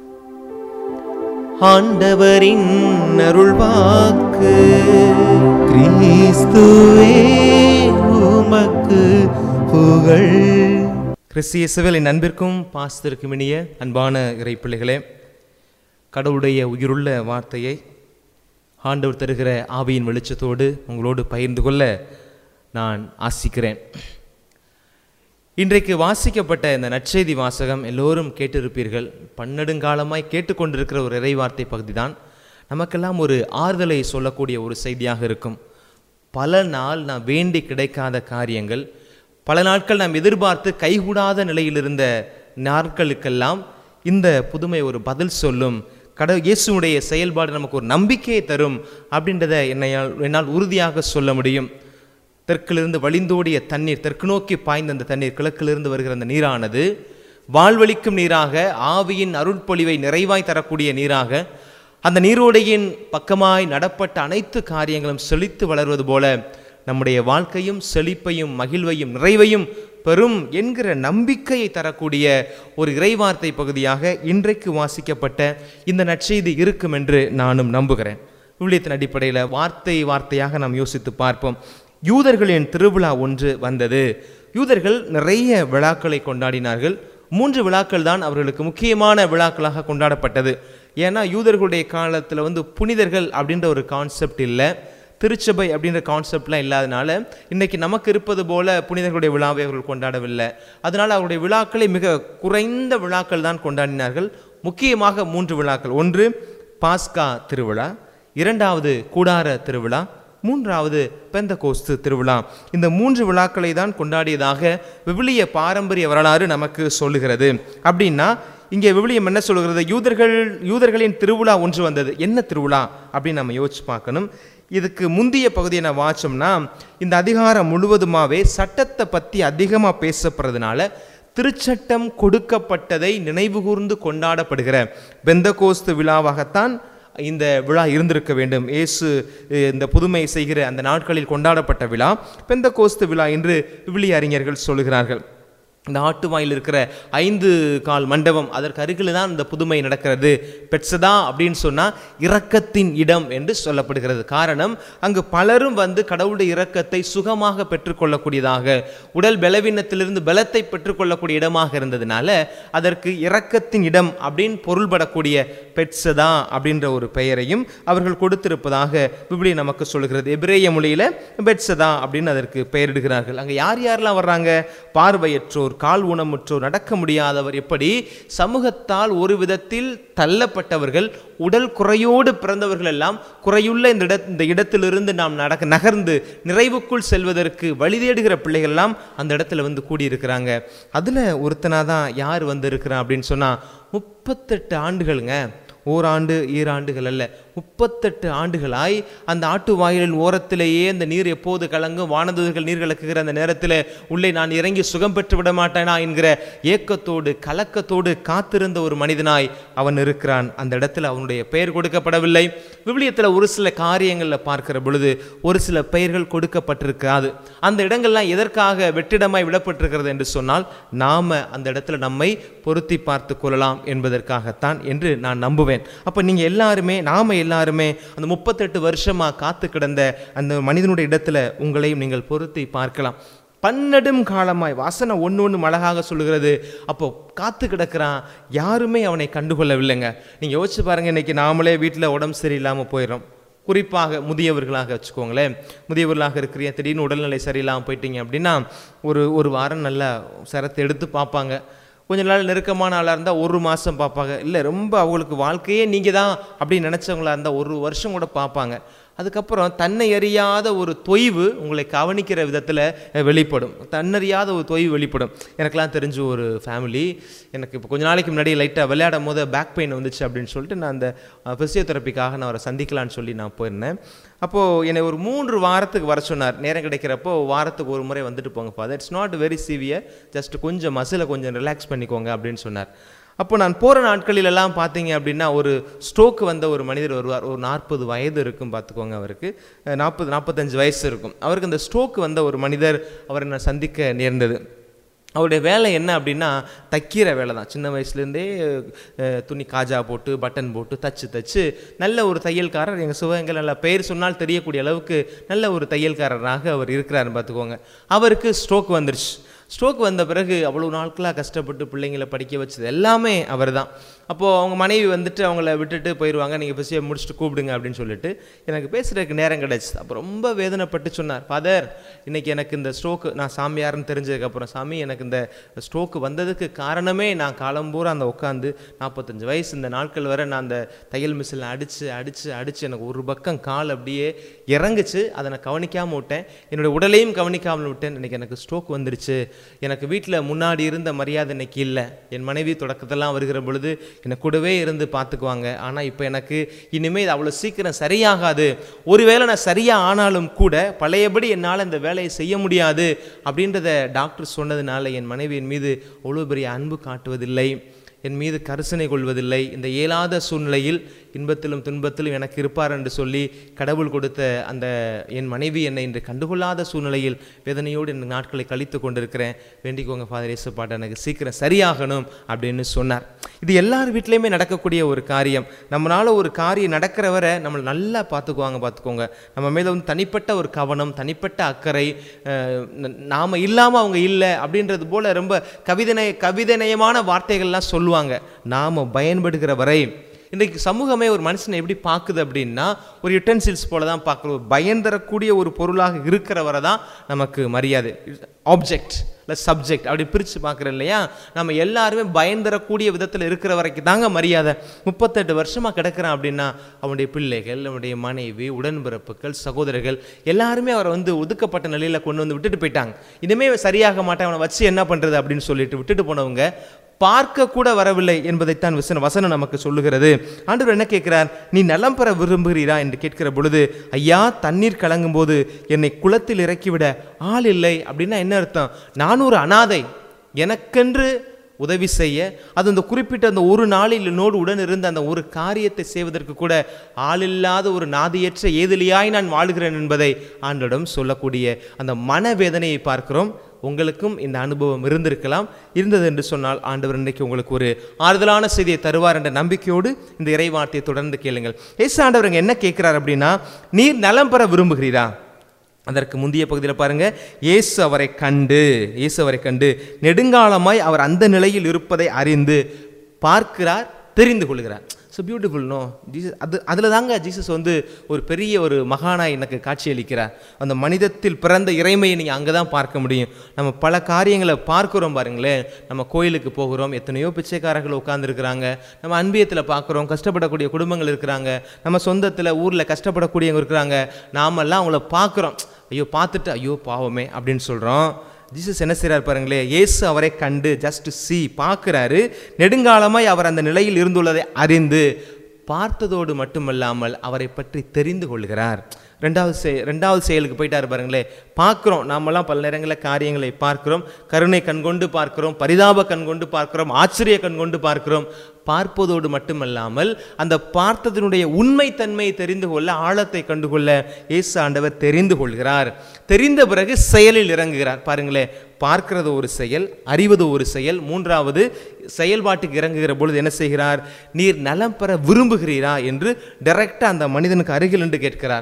ஆண்டவரின் அருள்வாக்கு கிறிஸ்துவே உமக்கு புகழ் கிறிஸ்தியசுவில் என் அன்பிற்கும் பாசத்திற்கும் இனிய அன்பான இறை பிள்ளைகளே கடவுளுடைய உயிருள்ள வார்த்தையை ஆண்டவர் தருகிற ஆவியின் வெளிச்சத்தோடு உங்களோடு பகிர்ந்து கொள்ள நான் ஆசிக்கிறேன் இன்றைக்கு வாசிக்கப்பட்ட இந்த நற்செய்தி வாசகம் எல்லோரும் கேட்டிருப்பீர்கள் பன்னெடுங்காலமாய் கேட்டுக்கொண்டிருக்கிற ஒரு இறைவார்த்தை பகுதி தான் நமக்கெல்லாம் ஒரு ஆறுதலை சொல்லக்கூடிய ஒரு செய்தியாக இருக்கும் பல நாள் நாம் வேண்டி கிடைக்காத காரியங்கள் பல நாட்கள் நாம் எதிர்பார்த்து கைகூடாத நிலையில் இருந்த நாட்களுக்கெல்லாம் இந்த புதுமை ஒரு பதில் சொல்லும் கட இயேசுடைய செயல்பாடு நமக்கு ஒரு நம்பிக்கையை தரும் அப்படின்றத என்னையால் என்னால் உறுதியாக சொல்ல முடியும் தெற்கிலிருந்து வழிந்தோடிய தண்ணீர் தெற்கு நோக்கி பாய்ந்த அந்த தண்ணீர் கிழக்கிலிருந்து வருகிற அந்த நீரானது வாழ்வளிக்கும் நீராக ஆவியின் அருட்பொழிவை நிறைவாய் தரக்கூடிய நீராக அந்த நீரோடையின் பக்கமாய் நடப்பட்ட அனைத்து காரியங்களும் செழித்து வளர்வது போல நம்முடைய வாழ்க்கையும் செழிப்பையும் மகிழ்வையும் நிறைவையும் பெரும் என்கிற நம்பிக்கையை தரக்கூடிய ஒரு இறைவார்த்தை பகுதியாக இன்றைக்கு வாசிக்கப்பட்ட இந்த நற்செய்தி இருக்கும் என்று நானும் நம்புகிறேன் விவிலியத்தின் அடிப்படையில் வார்த்தை வார்த்தையாக நாம் யோசித்து பார்ப்போம் யூதர்களின் திருவிழா ஒன்று வந்தது யூதர்கள் நிறைய விழாக்களை கொண்டாடினார்கள் மூன்று விழாக்கள் தான் அவர்களுக்கு முக்கியமான விழாக்களாக கொண்டாடப்பட்டது ஏன்னா யூதர்களுடைய காலத்தில் வந்து புனிதர்கள் அப்படின்ற ஒரு கான்செப்ட் இல்லை திருச்சபை அப்படின்ற கான்செப்ட்லாம் இல்லாதனால இன்னைக்கு நமக்கு இருப்பது போல புனிதர்களுடைய விழாவை அவர்கள் கொண்டாடவில்லை அதனால் அவருடைய விழாக்களை மிக குறைந்த விழாக்கள் தான் கொண்டாடினார்கள் முக்கியமாக மூன்று விழாக்கள் ஒன்று பாஸ்கா திருவிழா இரண்டாவது கூடார திருவிழா மூன்றாவது பெந்தகோஸ்து திருவிழா இந்த மூன்று விழாக்களை தான் கொண்டாடியதாக விவிலிய பாரம்பரிய வரலாறு நமக்கு சொல்லுகிறது அப்படின்னா இங்கே விவிலியம் என்ன சொல்லுகிறது யூதர்கள் யூதர்களின் திருவிழா ஒன்று வந்தது என்ன திருவிழா அப்படின்னு நம்ம யோசிச்சு பார்க்கணும் இதுக்கு முந்தைய பகுதியை நான் வாச்சோம்னா இந்த அதிகாரம் முழுவதுமாவே சட்டத்தை பற்றி அதிகமாக பேசப்படுறதுனால திருச்சட்டம் கொடுக்கப்பட்டதை நினைவுகூர்ந்து கொண்டாடப்படுகிற பெந்தகோஸ்து விழாவாகத்தான் இந்த விழா இருந்திருக்க வேண்டும் இயேசு அஹ், இந்த புதுமை செய்கிற அந்த நாட்களில் கொண்டாடப்பட்ட விழா பெந்தகோஸ்து விழா என்று விவிலிய அறிஞர்கள் சொல்லுகிறார்கள் இந்த ஆட்டுவாயில் இருக்கிற ஐந்து கால் மண்டபம் அதற்கு அருகில் தான் இந்த புதுமை நடக்கிறது பெட்சதா அப்படின்னு சொன்னால் இரக்கத்தின் இடம் என்று சொல்லப்படுகிறது காரணம் அங்கு பலரும் வந்து கடவுளுடைய இரக்கத்தை சுகமாக பெற்றுக்கொள்ளக்கூடியதாக உடல் பலவீனத்திலிருந்து பலத்தை பெற்றுக்கொள்ளக்கூடிய இடமாக இருந்ததுனால அதற்கு இரக்கத்தின் இடம் அப்படின்னு பொருள்படக்கூடிய பெட்சதா அப்படின்ற ஒரு பெயரையும் அவர்கள் கொடுத்திருப்பதாக விபிலி நமக்கு சொல்கிறது எபிரேய மொழியில பெட்சதா அப்படின்னு அதற்கு பெயரிடுகிறார்கள் அங்கே யார் யாரெல்லாம் வர்றாங்க பார்வையற்றோர் கால் ஊனமுற்றோர் நடக்க முடியாதவர் எப்படி சமூகத்தால் ஒரு விதத்தில் தள்ளப்பட்டவர்கள் உடல் குறையோடு பிறந்தவர்கள் எல்லாம் குறையுள்ள இந்த இட இந்த இடத்திலிருந்து நாம் நடக்க நகர்ந்து நிறைவுக்குள் செல்வதற்கு வழி தேடுகிற பிள்ளைகள் எல்லாம் அந்த இடத்துல வந்து கூடியிருக்கிறாங்க அதில் ஒருத்தனாக தான் யார் வந்து இருக்கிறான் அப்படின்னு சொன்னால் முப்பத்தெட்டு ஆண்டுகளுங்க ஓராண்டு ஈராண்டுகள் அல்ல முப்பத்தெட்டு ஆண்டுகளாய் அந்த ஆட்டு வாயிலின் ஓரத்திலேயே அந்த நீர் எப்போது கலங்கும் வானதூதர்கள் நீர் கலக்குகிற அந்த நேரத்தில் உள்ளே நான் இறங்கி சுகம் பெற்று விட மாட்டேனா என்கிற ஏக்கத்தோடு கலக்கத்தோடு காத்திருந்த ஒரு மனிதனாய் அவன் இருக்கிறான் அந்த இடத்துல அவனுடைய பெயர் கொடுக்கப்படவில்லை விவிலியத்தில் ஒரு சில காரியங்களில் பார்க்கிற பொழுது ஒரு சில பெயர்கள் கொடுக்கப்பட்டிருக்காது அந்த இடங்கள்லாம் எதற்காக வெற்றிடமாய் விடப்பட்டிருக்கிறது என்று சொன்னால் நாம அந்த இடத்துல நம்மை பொருத்தி பார்த்து கொள்ளலாம் என்பதற்காகத்தான் என்று நான் நம்புவேன் அப்போ நீங்கள் எல்லாருமே நாம எல்லாருமே அந்த முப்பத்தெட்டு வருஷமாக காத்து கிடந்த அந்த மனிதனுடைய இடத்துல உங்களையும் நீங்கள் பொருத்தி பார்க்கலாம் பன்னெடும் காலமாய் வாசனை ஒன்று ஒன்று அழகாக சொல்லுகிறது அப்போ காத்து கிடக்கிறான் யாருமே அவனை கண்டுகொள்ளவில்லைங்க நீங்கள் யோசிச்சு பாருங்க இன்னைக்கு நாமளே வீட்டில் உடம்பு சரியில்லாமல் போயிடும் குறிப்பாக முதியவர்களாக வச்சுக்கோங்களேன் முதியவர்களாக இருக்கிறீங்க திடீர்னு உடல்நிலை சரியில்லாமல் போயிட்டீங்க அப்படின்னா ஒரு ஒரு வாரம் நல்லா சரத்தை எடுத்து பார்ப்பாங்க கொஞ்ச நாள் நெருக்கமான ஆளாக இருந்தால் ஒரு மாதம் பார்ப்பாங்க இல்லை ரொம்ப அவங்களுக்கு வாழ்க்கையே நீங்கள் தான் அப்படின்னு நினச்சவங்களா இருந்தால் ஒரு வருஷம் கூட பார்ப்பாங்க அதுக்கப்புறம் தன்னை அறியாத ஒரு தொய்வு உங்களை கவனிக்கிற விதத்தில் வெளிப்படும் தன்னறியாத ஒரு தொய்வு வெளிப்படும் எனக்கெல்லாம் தெரிஞ்ச ஒரு ஃபேமிலி எனக்கு இப்போ கொஞ்ச நாளைக்கு முன்னாடி லைட்டாக விளையாடும் போது பேக் பெயின் வந்துச்சு அப்படின்னு சொல்லிட்டு நான் அந்த ஃபிசியோதெரப்பிக்காக நான் அவரை சந்திக்கலான்னு சொல்லி நான் போயிருந்தேன் அப்போது என்னை ஒரு மூன்று வாரத்துக்கு வர சொன்னார் நேரம் கிடைக்கிறப்போ வாரத்துக்கு ஒரு முறை வந்துட்டு போங்க father it's not very severe just கொஞ்சம் மசிலை கொஞ்சம் ரிலாக்ஸ் பண்ணிக்கோங்க அப்படின்னு சொன்னார் அப்போ நான் போகிற நாட்களிலெல்லாம் பார்த்தீங்க அப்படின்னா ஒரு ஸ்ட்ரோக் வந்த ஒரு மனிதர் வருவார் ஒரு நாற்பது வயது இருக்கும் பார்த்துக்கோங்க அவருக்கு நாற்பது நாற்பத்தஞ்சு வயசு இருக்கும் அவருக்கு அந்த ஸ்ட்ரோக் வந்த ஒரு மனிதர் அவரை நான் சந்திக்க நேர்ந்தது அவருடைய வேலை என்ன அப்படின்னா தைக்கிற வேலை தான் சின்ன வயசுலேருந்தே அஹ், துணி காஜா போட்டு பட்டன் போட்டு தச்சு தச்சு நல்ல ஒரு தையல்காரர் எங்கள் சிவகங்கை நல்ல பெயர் சொன்னால் தெரியக்கூடிய அளவுக்கு நல்ல ஒரு தையல்காரராக அவர் இருக்கிறாருன்னு பார்த்துக்கோங்க அவருக்கு ஸ்ட்ரோக் வந்துருச்சு ஸ்ட்ரோக் வந்த பிறகு அவ்வளோ நாட்களாக கஷ்டப்பட்டு பிள்ளைங்களை படிக்க வச்சது எல்லாமே அவர் தான் அப்போது அவங்க மனைவி வந்துட்டு அவங்கள விட்டுட்டு போயிடுவாங்க நீங்கள் பிஸியாக முடிச்சுட்டு கூப்பிடுங்க அப்படின்னு சொல்லிட்டு எனக்கு பேசுகிறதுக்கு நேரம் கிடச்சிது அப்போ ரொம்ப வேதனைப்பட்டு சொன்னார் ஃபாதர் இன்னைக்கு எனக்கு இந்த ஸ்ட்ரோக்கு நான் சாமியார்னு தெரிஞ்சதுக்கப்புறம் சாமி எனக்கு இந்த ஸ்ட்ரோக்கு வந்ததுக்கு காரணமே நான் காலம்பூரா அந்த உட்காந்து நாற்பத்தஞ்சு வயசு இந்த நாட்கள் வரை நான் அந்த தையல் மிஷினில் அடித்து அடித்து அடித்து எனக்கு ஒரு பக்கம் கால் அப்படியே இறங்குச்சு அதை நான் கவனிக்காமல் விட்டேன் என்னோட உடலையும் கவனிக்காமல் விட்டேன் இன்னைக்கு எனக்கு ஸ்ட்ரோக் வந்துருச்சு எனக்கு வீட்டில் முன்னாடி இருந்த மரியாதை இன்னைக்கு இல்லை என் மனைவி தொடக்கத்தெல்லாம் வருகிற பொழுது எனக்கு கூடவே இருந்து பார்த்துக்குவாங்க ஆனால் இப்போ எனக்கு இனிமேல் இது அவ்வளோ சீக்கிரம் சரியாகாது ஒருவேளை நான் சரியாக ஆனாலும் கூட பழையபடி என்னால் இந்த வேலையை செய்ய முடியாது அப்படின்றத டாக்டர் சொன்னதுனால என் மனைவியின் மீது அவ்வளோ பெரிய அன்பு காட்டுவதில்லை என் மீது கரிசனை கொள்வதில்லை இந்த இயலாத சூழ்நிலையில் இன்பத்திலும் துன்பத்திலும் எனக்கு இருப்பார் என்று சொல்லி கடவுள் கொடுத்த அந்த என் மனைவி என்னை இன்று கண்டுகொள்ளாத சூழ்நிலையில் வேதனையோடு இந்த நாட்களை கழித்து கொண்டிருக்கிறேன் வேண்டிக்கோங்க ஃபாதர் இயேசுப்பாட்ட எனக்கு சீக்கிரம் சரியாகணும் அப்படின்னு சொன்னார் இது எல்லார் வீட்லேயுமே நடக்கக்கூடிய ஒரு காரியம் நம்மளால ஒரு காரியம் நடக்கிற வரை நம்மளை நல்லா பார்த்துக்குவாங்க பார்த்துக்கோங்க நம்ம மேலே வந்து தனிப்பட்ட ஒரு கவனம் தனிப்பட்ட அக்கறை அஹ், ந- நாம இல்லாமல் அவங்க இல்லை அப்படின்றது போல ரொம்ப கவிதனை கவிதநயமான வார்த்தைகள்லாம் சொல்லுவாங்க நாம பயன்படுகிற வரை இன்றைக்கு சமூகமே ஒரு மனுஷனை எப்படி பார்க்குது அப்படின்னா ஒரு யுட்டன்சில்ஸ் போல தான் பார்க்குறோம் ஒரு பயன் தரக்கூடிய ஒரு பொருளாக இருக்கிற வரை தான் நமக்கு மரியாதை ஆப்ஜெக்ட் இல்லை சப்ஜெக்ட் அப்படி பிரித்து பார்க்குறோம் இல்லையா நம்ம எல்லாருமே பயன் தரக்கூடிய விதத்தில் இருக்கிற வரைக்கும் தாங்க மரியாதை முப்பத்தெட்டு வருஷமாக கிடக்கிறான் அப்படின்னா அவனுடைய பிள்ளைகள் அவனுடைய மனைவி உடன்பிறப்புகள் சகோதரர்கள் எல்லாருமே அவரை வந்து ஒதுக்கப்பட்ட நிலையில் கொண்டு வந்து விட்டுட்டு போயிட்டாங்க இனிமேல் சரியாக மாட்டேன் அவனை வச்சு என்ன பண்ணுறது அப்படின்னு சொல்லிட்டு விட்டுட்டு போனவங்க பார்க்க கூட வரவில்லை என்பதைத்தான் வசன வசனம் நமக்கு சொல்லுகிறது ஆண்டவர் என்ன கேட்கிறார் நீ நலம் பெற விரும்புகிறீரா என்று கேட்கிற பொழுது ஐயா தண்ணீர் கலங்கும் போது என்னை குளத்தில் இறக்கிவிட ஆள் இல்லை அப்படின்னா என்ன அர்த்தம் நான் ஒரு அனாதை எனக்கென்று உதவி செய்ய அது அந்த குறிப்பிட்ட அந்த ஒரு நாளில் என்னோடு உடன் இருந்த அந்த ஒரு காரியத்தை செய்வதற்கு கூட ஆளில்லாத ஒரு நாதியற்ற ஏதிலியாய் நான் வாழ்கிறேன் என்பதை ஆண்டோடம் சொல்லக்கூடிய அந்த மனவேதனையை பார்க்கிறோம் உங்களுக்கும் இந்த அனுபவம் இருந்திருக்கலாம் இருந்தது என்று சொன்னால் ஆண்டவர் இன்றைக்கு உங்களுக்கு ஒரு ஆறுதலான செய்தியை தருவார் என்ற நம்பிக்கையோடு இந்த இறைவார்த்தையை தொடர்ந்து கேளுங்கள் ஏசு ஆண்டவர் இங்க என்ன கேட்கிறார் அப்படின்னா நீர் நலம் பெற விரும்புகிறீரா அதற்கு முந்தைய பகுதியில் பாருங்க இயேசு அவரை கண்டு இயேசு அவரை கண்டு நெடுங்காலமாய் அவர் அந்த நிலையில் இருப்பதை அறிந்து பார்க்கிறார் தெரிந்து கொள்கிறார் ஸோ பியூட்டிஃபுல் நோ ஜீசஸ் அது அதில் தாங்க ஜீசஸ் வந்து ஒரு பெரிய ஒரு மகானாய் எனக்கு காட்சியளிக்கிறார் அந்த மனிதத்தில் பிறந்த இறைமையை நீங்கள் அங்கே தான் பார்க்க முடியும் நம்ம பல காரியங்களை பார்க்குறோம் பாருங்களேன் நம்ம கோயிலுக்கு போகிறோம் எத்தனையோ பிச்சைக்காரர்கள் உட்காந்துருக்குறாங்க நம்ம அன்பியத்தில் பார்க்குறோம் கஷ்டப்படக்கூடிய குடும்பங்கள் இருக்கிறாங்க நம்ம சொந்தத்தில் ஊரில் கஷ்டப்படக்கூடியவங்க இருக்கிறாங்க நாமெல்லாம் அவங்கள பார்க்குறோம் ஐயோ பார்த்துட்டு ஐயோ பாவமே அப்படின்னு சொல்கிறோம் ஜீசஸ் என்ன செய்கிறார் பாருங்களே இயேசு அவரை கண்டு ஜஸ்ட் சி பார்க்குறாரு நெடுங்காலமாய் அவர் அந்த நிலையில் இருந்துள்ளதை அறிந்து பார்த்ததோடு மட்டுமல்லாமல் அவரை பற்றி தெரிந்து கொள்கிறார் ரெண்டாவது செய் ரெண்டாவது செயலுக்கு போயிட்டாரு பாருங்களே பார்க்குறோம் நாமெல்லாம் பல நேரங்களில் காரியங்களை பார்க்கிறோம் கருணை கண்கொண்டு பார்க்கிறோம் பரிதாப கண்கொண்டு பார்க்கிறோம் ஆச்சரிய கண்கொண்டு பார்க்கிறோம் பார்ப்பதோடு மட்டுமல்லாமல் அந்த பார்த்ததனுடைய உண்மைத்தன்மையை தெரிந்து கொள்ள ஆழத்தை கண்டுகொள்ள இயேசு ஆண்டவர் தெரிந்து கொள்கிறார் தெரிந்த பிறகு செயலில் இறங்குகிறார் பாருங்களேன் பார்க்கிறது ஒரு செயல் அறிவது ஒரு செயல் மூன்றாவது செயல்பாட்டுக்கு இறங்குகிற பொழுது என்ன செய்கிறார் நீர் நலம் பெற விரும்புகிறீரா என்று டைரக்டாக அந்த மனிதனுக்கு அருகில் என்று கேட்கிறார் அப்ப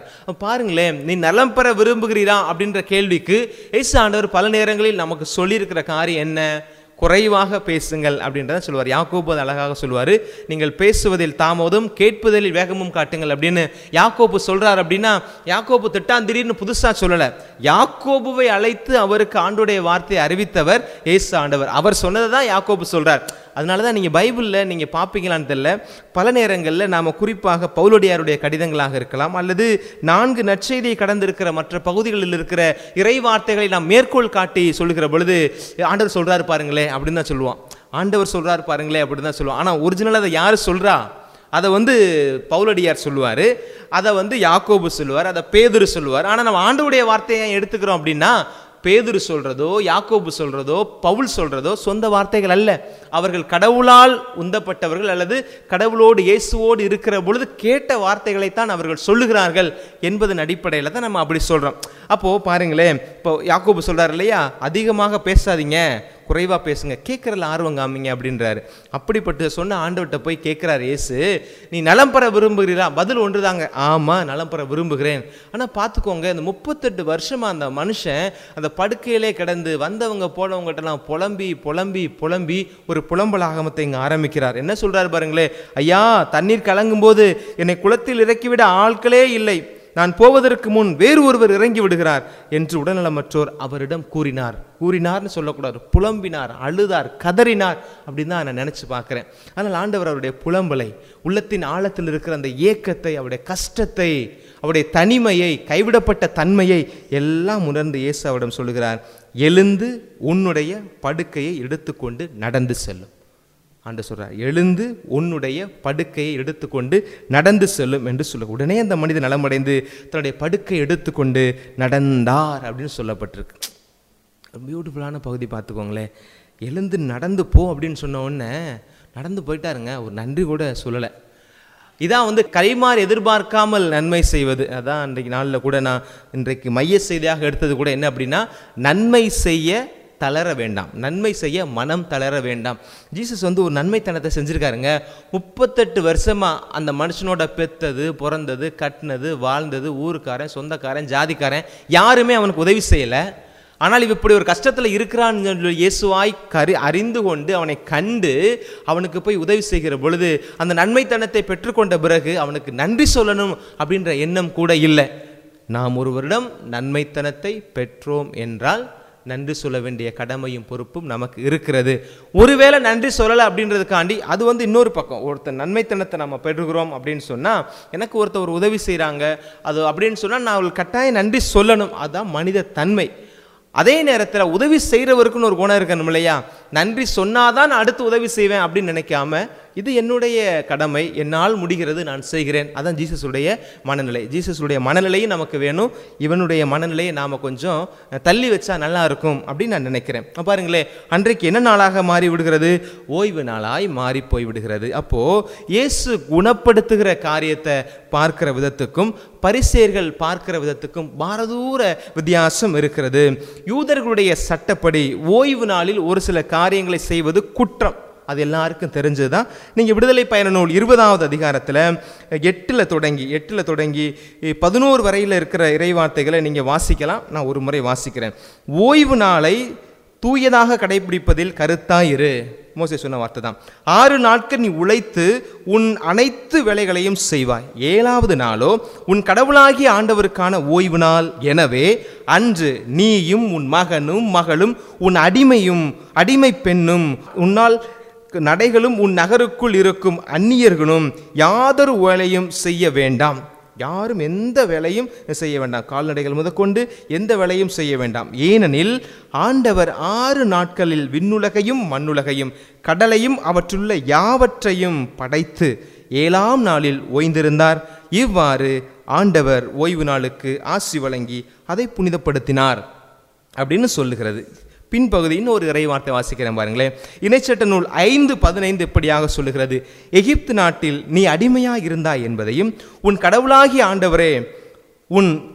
பாருங்களேன் நீ நலம் பெற விரும்புகிறீரா அப்படின்ற கேள்விக்கு இயேசு ஆண்டவர் பல நேரங்களில் நமக்கு சொல்லியிருக்கிற காரியம் என்ன குறைவாக பேசுங்கள் அப்படின்றத சொல்லுவார் யாக்கோபு அது அழகாக சொல்லுவார் நீங்கள் பேசுவதில் தாமதும் கேட்பதில் வேகமும் காட்டுங்கள் அப்படின்னு யாக்கோபு சொல்றார் அப்படின்னா யாக்கோபு திட்டான் திடீர்னு புதுசா சொல்லலை யாக்கோபுவை அழைத்து அவருக்கு ஆண்டுடைய வார்த்தையை அறிவித்தவர் ஏசு ஆண்டவர் அவர் சொன்னதை தான் யாக்கோபு சொல்றார் அதனால தான் நீங்கள் பைபிளில் நீங்கள் பார்ப்பீங்களான்னு தெரியல பல நேரங்களில் நாம் குறிப்பாக பவுலடியாருடைய கடிதங்களாக இருக்கலாம் அல்லது நான்கு நற்செய்தியை கடந்திருக்கிற மற்ற பகுதிகளில் இருக்கிற இறை வார்த்தைகளை நாம் மேற்கோள் காட்டி சொல்லுகிற பொழுது ஆண்டவர் சொல்றாரு பாருங்களேன் அப்படின்னு தான் சொல்லுவான் ஆண்டவர் சொல்றாரு பாருங்களேன் அப்படின்னு தான் சொல்லுவான் ஆனால் ஒரிஜினலாக அதை யார் சொல்றா அதை வந்து பவுலடியார் சொல்லுவார் அதை வந்து யாக்கோபு சொல்லுவார் அதை பேதுரு சொல்லுவார் ஆனால் நம்ம ஆண்டவுடைய வார்த்தையை ஏன் எடுத்துக்கிறோம் அப்படின்னா பேதுரு சொல்றதோ யாக்கோபு சொல்றதோ பவுல் சொல்றதோ சொந்த வார்த்தைகள் அல்ல அவர்கள் கடவுளால் உந்தப்பட்டவர்கள் அல்லது கடவுளோடு இயேசுவோடு இருக்கிற பொழுது கேட்ட வார்த்தைகளைத்தான் அவர்கள் சொல்லுகிறார்கள் என்பதன் அடிப்படையில் தான் நம்ம அப்படி சொல்றோம் அப்போ பாருங்களேன் இப்போ யாக்கோபு சொல்றாரு இல்லையா அதிகமாக பேசாதீங்க குறைவா பேசுங்க கேட்கறதுல ஆர்வம் காமிங்க அப்படின்றாரு அப்படிப்பட்ட சொன்ன ஆண்டவர்கிட்ட போய் கேட்கிறாரு இயேசு நீ நலம் பெற விரும்புகிறீரா பதில் ஒன்றுதாங்க ஆமா நலம் பெற விரும்புகிறேன் ஆனா பார்த்துக்கோங்க இந்த முப்பத்தெட்டு வருஷமா அந்த மனுஷன் அந்த படுக்கையிலே கிடந்து வந்தவங்க போனவங்ககிட்டலாம் புலம்பி புலம்பி புலம்பி ஒரு புலம்பலாகமத்தை இங்க ஆரம்பிக்கிறார் என்ன சொல்றாரு பாருங்களேன் ஐயா தண்ணீர் கலங்கும் போது என்னை குளத்தில் இறக்கிவிட ஆட்களே இல்லை நான் போவதற்கு முன் வேறு ஒருவர் இறங்கி விடுகிறார் என்று உடல்நலமற்றோர் அவரிடம் கூறினார் கூறினார்னு சொல்லக்கூடாது புலம்பினார் அழுதார் கதறினார் அப்படின்னு தான் நான் நினச்சி பார்க்குறேன் ஆனால் ஆண்டவர் அவருடைய புலம்பலை உள்ளத்தின் ஆழத்தில் இருக்கிற அந்த ஏக்கத்தை அவருடைய கஷ்டத்தை அவருடைய தனிமையை கைவிடப்பட்ட தன்மையை எல்லாம் உணர்ந்து இயேசு அவரிடம் சொல்லுகிறார் எழுந்து உன்னுடைய படுக்கையை எடுத்துக்கொண்டு நடந்து செல்லும் ஆண்டு சொல்றார் எழுந்து உன்னுடைய படுக்கையை எடுத்துக்கொண்டு நடந்து செல்லும் என்று சொல்ல உடனே அந்த மனிதன் நலமடைந்து தன்னுடைய படுக்கையை எடுத்துக்கொண்டு நடந்தார் அப்படின்னு சொல்லப்பட்டிருக்கு பியூட்டிஃபுல்லான பகுதி பார்த்துக்கோங்களேன் எழுந்து நடந்து போ அப்படின்னு சொன்ன உடனே நடந்து போயிட்டாருங்க ஒரு நன்றி கூட சொல்லலை இதான் வந்து கைமாறு எதிர்பார்க்காமல் நன்மை செய்வது அதான் இன்றைக்கு நாளில் கூட நான் இன்றைக்கு மைய செய்தியாக எடுத்தது கூட என்ன அப்படின்னா நன்மை செய்ய தளர வேண்டாம் நன்மை செய்ய மனம் தளர வேண்டாம் ஜீசஸ் வந்து ஒரு நன்மைத்தனத்தை செஞ்சுருக்காருங்க முப்பத்தெட்டு வருஷமா அந்த மனுஷனோட பெத்தது பிறந்தது கட்டினது வாழ்ந்தது ஊருக்காரன் சொந்தக்காரன் ஜாதிக்காரன் யாருமே அவனுக்கு உதவி செய்யலை ஆனால் இவ இப்படி ஒரு கஷ்டத்தில் இருக்கிறான்னு சொல்லி இயேசுவாய் கரு அறிந்து கொண்டு அவனை கண்டு அவனுக்கு போய் உதவி செய்கிற பொழுது அந்த நன்மைத்தனத்தை பெற்றுக்கொண்ட பிறகு அவனுக்கு நன்றி சொல்லணும் அப்படின்ற எண்ணம் கூட இல்லை நாம் ஒருவரிடம் நன்மைத்தனத்தை பெற்றோம் என்றால் நன்றி சொல்ல வேண்டிய கடமையும் பொறுப்பும் நமக்கு இருக்கிறது ஒருவேளை நன்றி சொல்லலை அப்படின்றதுக்காண்டி அது வந்து இன்னொரு பக்கம் ஒருத்தர் நன்மைத்தனத்தை நம்ம பெறுகிறோம் அப்படின்னு சொன்னால் எனக்கு ஒருத்தர் ஒரு உதவி செய்கிறாங்க அது அப்படின்னு சொன்னால் நான் அவள் கட்டாயம் நன்றி சொல்லணும் அதுதான் மனித தன்மை அதே நேரத்தில் உதவி செய்கிறவருக்குன்னு ஒரு குணம் இருக்கணும் இல்லையா நன்றி சொன்னாதான் நான் அடுத்து உதவி செய்வேன் அப்படின்னு நினைக்காம இது என்னுடைய கடமை என்னால் முடிகிறது நான் செய்கிறேன் அதான் ஜீசஸுடைய மனநிலை ஜீசஸுடைய மனநிலையும் நமக்கு வேணும் இவனுடைய மனநிலையை நாம் கொஞ்சம் தள்ளி வச்சா நல்லா இருக்கும் அப்படின்னு நான் நினைக்கிறேன் அப்ப பாருங்களேன் அன்றைக்கு என்ன நாளாக மாறி விடுகிறது ஓய்வு நாளாய் மாறி போய் விடுகிறது அப்போது இயேசு குணப்படுத்துகிற காரியத்தை பார்க்கிற விதத்துக்கும் பரிசேர்கள் பார்க்கிற விதத்துக்கும் பாரதூர வித்தியாசம் இருக்கிறது யூதர்களுடைய சட்டப்படி ஓய்வு நாளில் ஒரு சில காரியங்களை செய்வது குற்றம் அது எல்லாருக்கும் தெரிஞ்சது தான் நீங்கள் விடுதலை பயண நூல் இருபதாவது அதிகாரத்தில் எட்டில் தொடங்கி எட்டில் தொடங்கி பதினோரு வரையில் இருக்கிற இறைவார்த்தைகளை நீங்கள் வாசிக்கலாம் நான் ஒரு முறை வாசிக்கிறேன் ஓய்வு நாளை தூயதாக கடைபிடிப்பதில் கருத்தாயிரு மோசே சொன்ன வார்த்தை தான் ஆறு நாட்கள் நீ உழைத்து உன் அனைத்து வேலைகளையும் செய்வாய் ஏழாவது நாளோ உன் கடவுளாகிய ஆண்டவருக்கான ஓய்வு நாள் எனவே அன்று நீயும் உன் மகனும் மகளும் உன் அடிமையும் அடிமை பெண்ணும் உன்னால் நடைகளும் உன் நகருக்குள் இருக்கும் அந்நியர்களும் யாதொரு வேலையும் செய்ய வேண்டாம் யாரும் எந்த வேலையும் செய்ய வேண்டாம் கால்நடைகள் முதற்கொண்டு எந்த வேலையும் செய்ய வேண்டாம் ஏனெனில் ஆண்டவர் ஆறு நாட்களில் விண்ணுலகையும் மண்ணுலகையும் கடலையும் அவற்றுள்ள யாவற்றையும் படைத்து ஏழாம் நாளில் ஓய்ந்திருந்தார் இவ்வாறு ஆண்டவர் ஓய்வு நாளுக்கு ஆசி வழங்கி அதை புனிதப்படுத்தினார் அப்படின்னு சொல்லுகிறது பின்பகுதியின் ஒரு இறை வார்த்தை வாசிக்கிறேன் பாருங்களேன் இணைச்சட்ட நூல் ஐந்து பதினைந்து இப்படியாக சொல்லுகிறது எகிப்து நாட்டில் நீ அடிமையாக இருந்தாய் என்பதையும் உன் கடவுளாகிய ஆண்டவரே உன்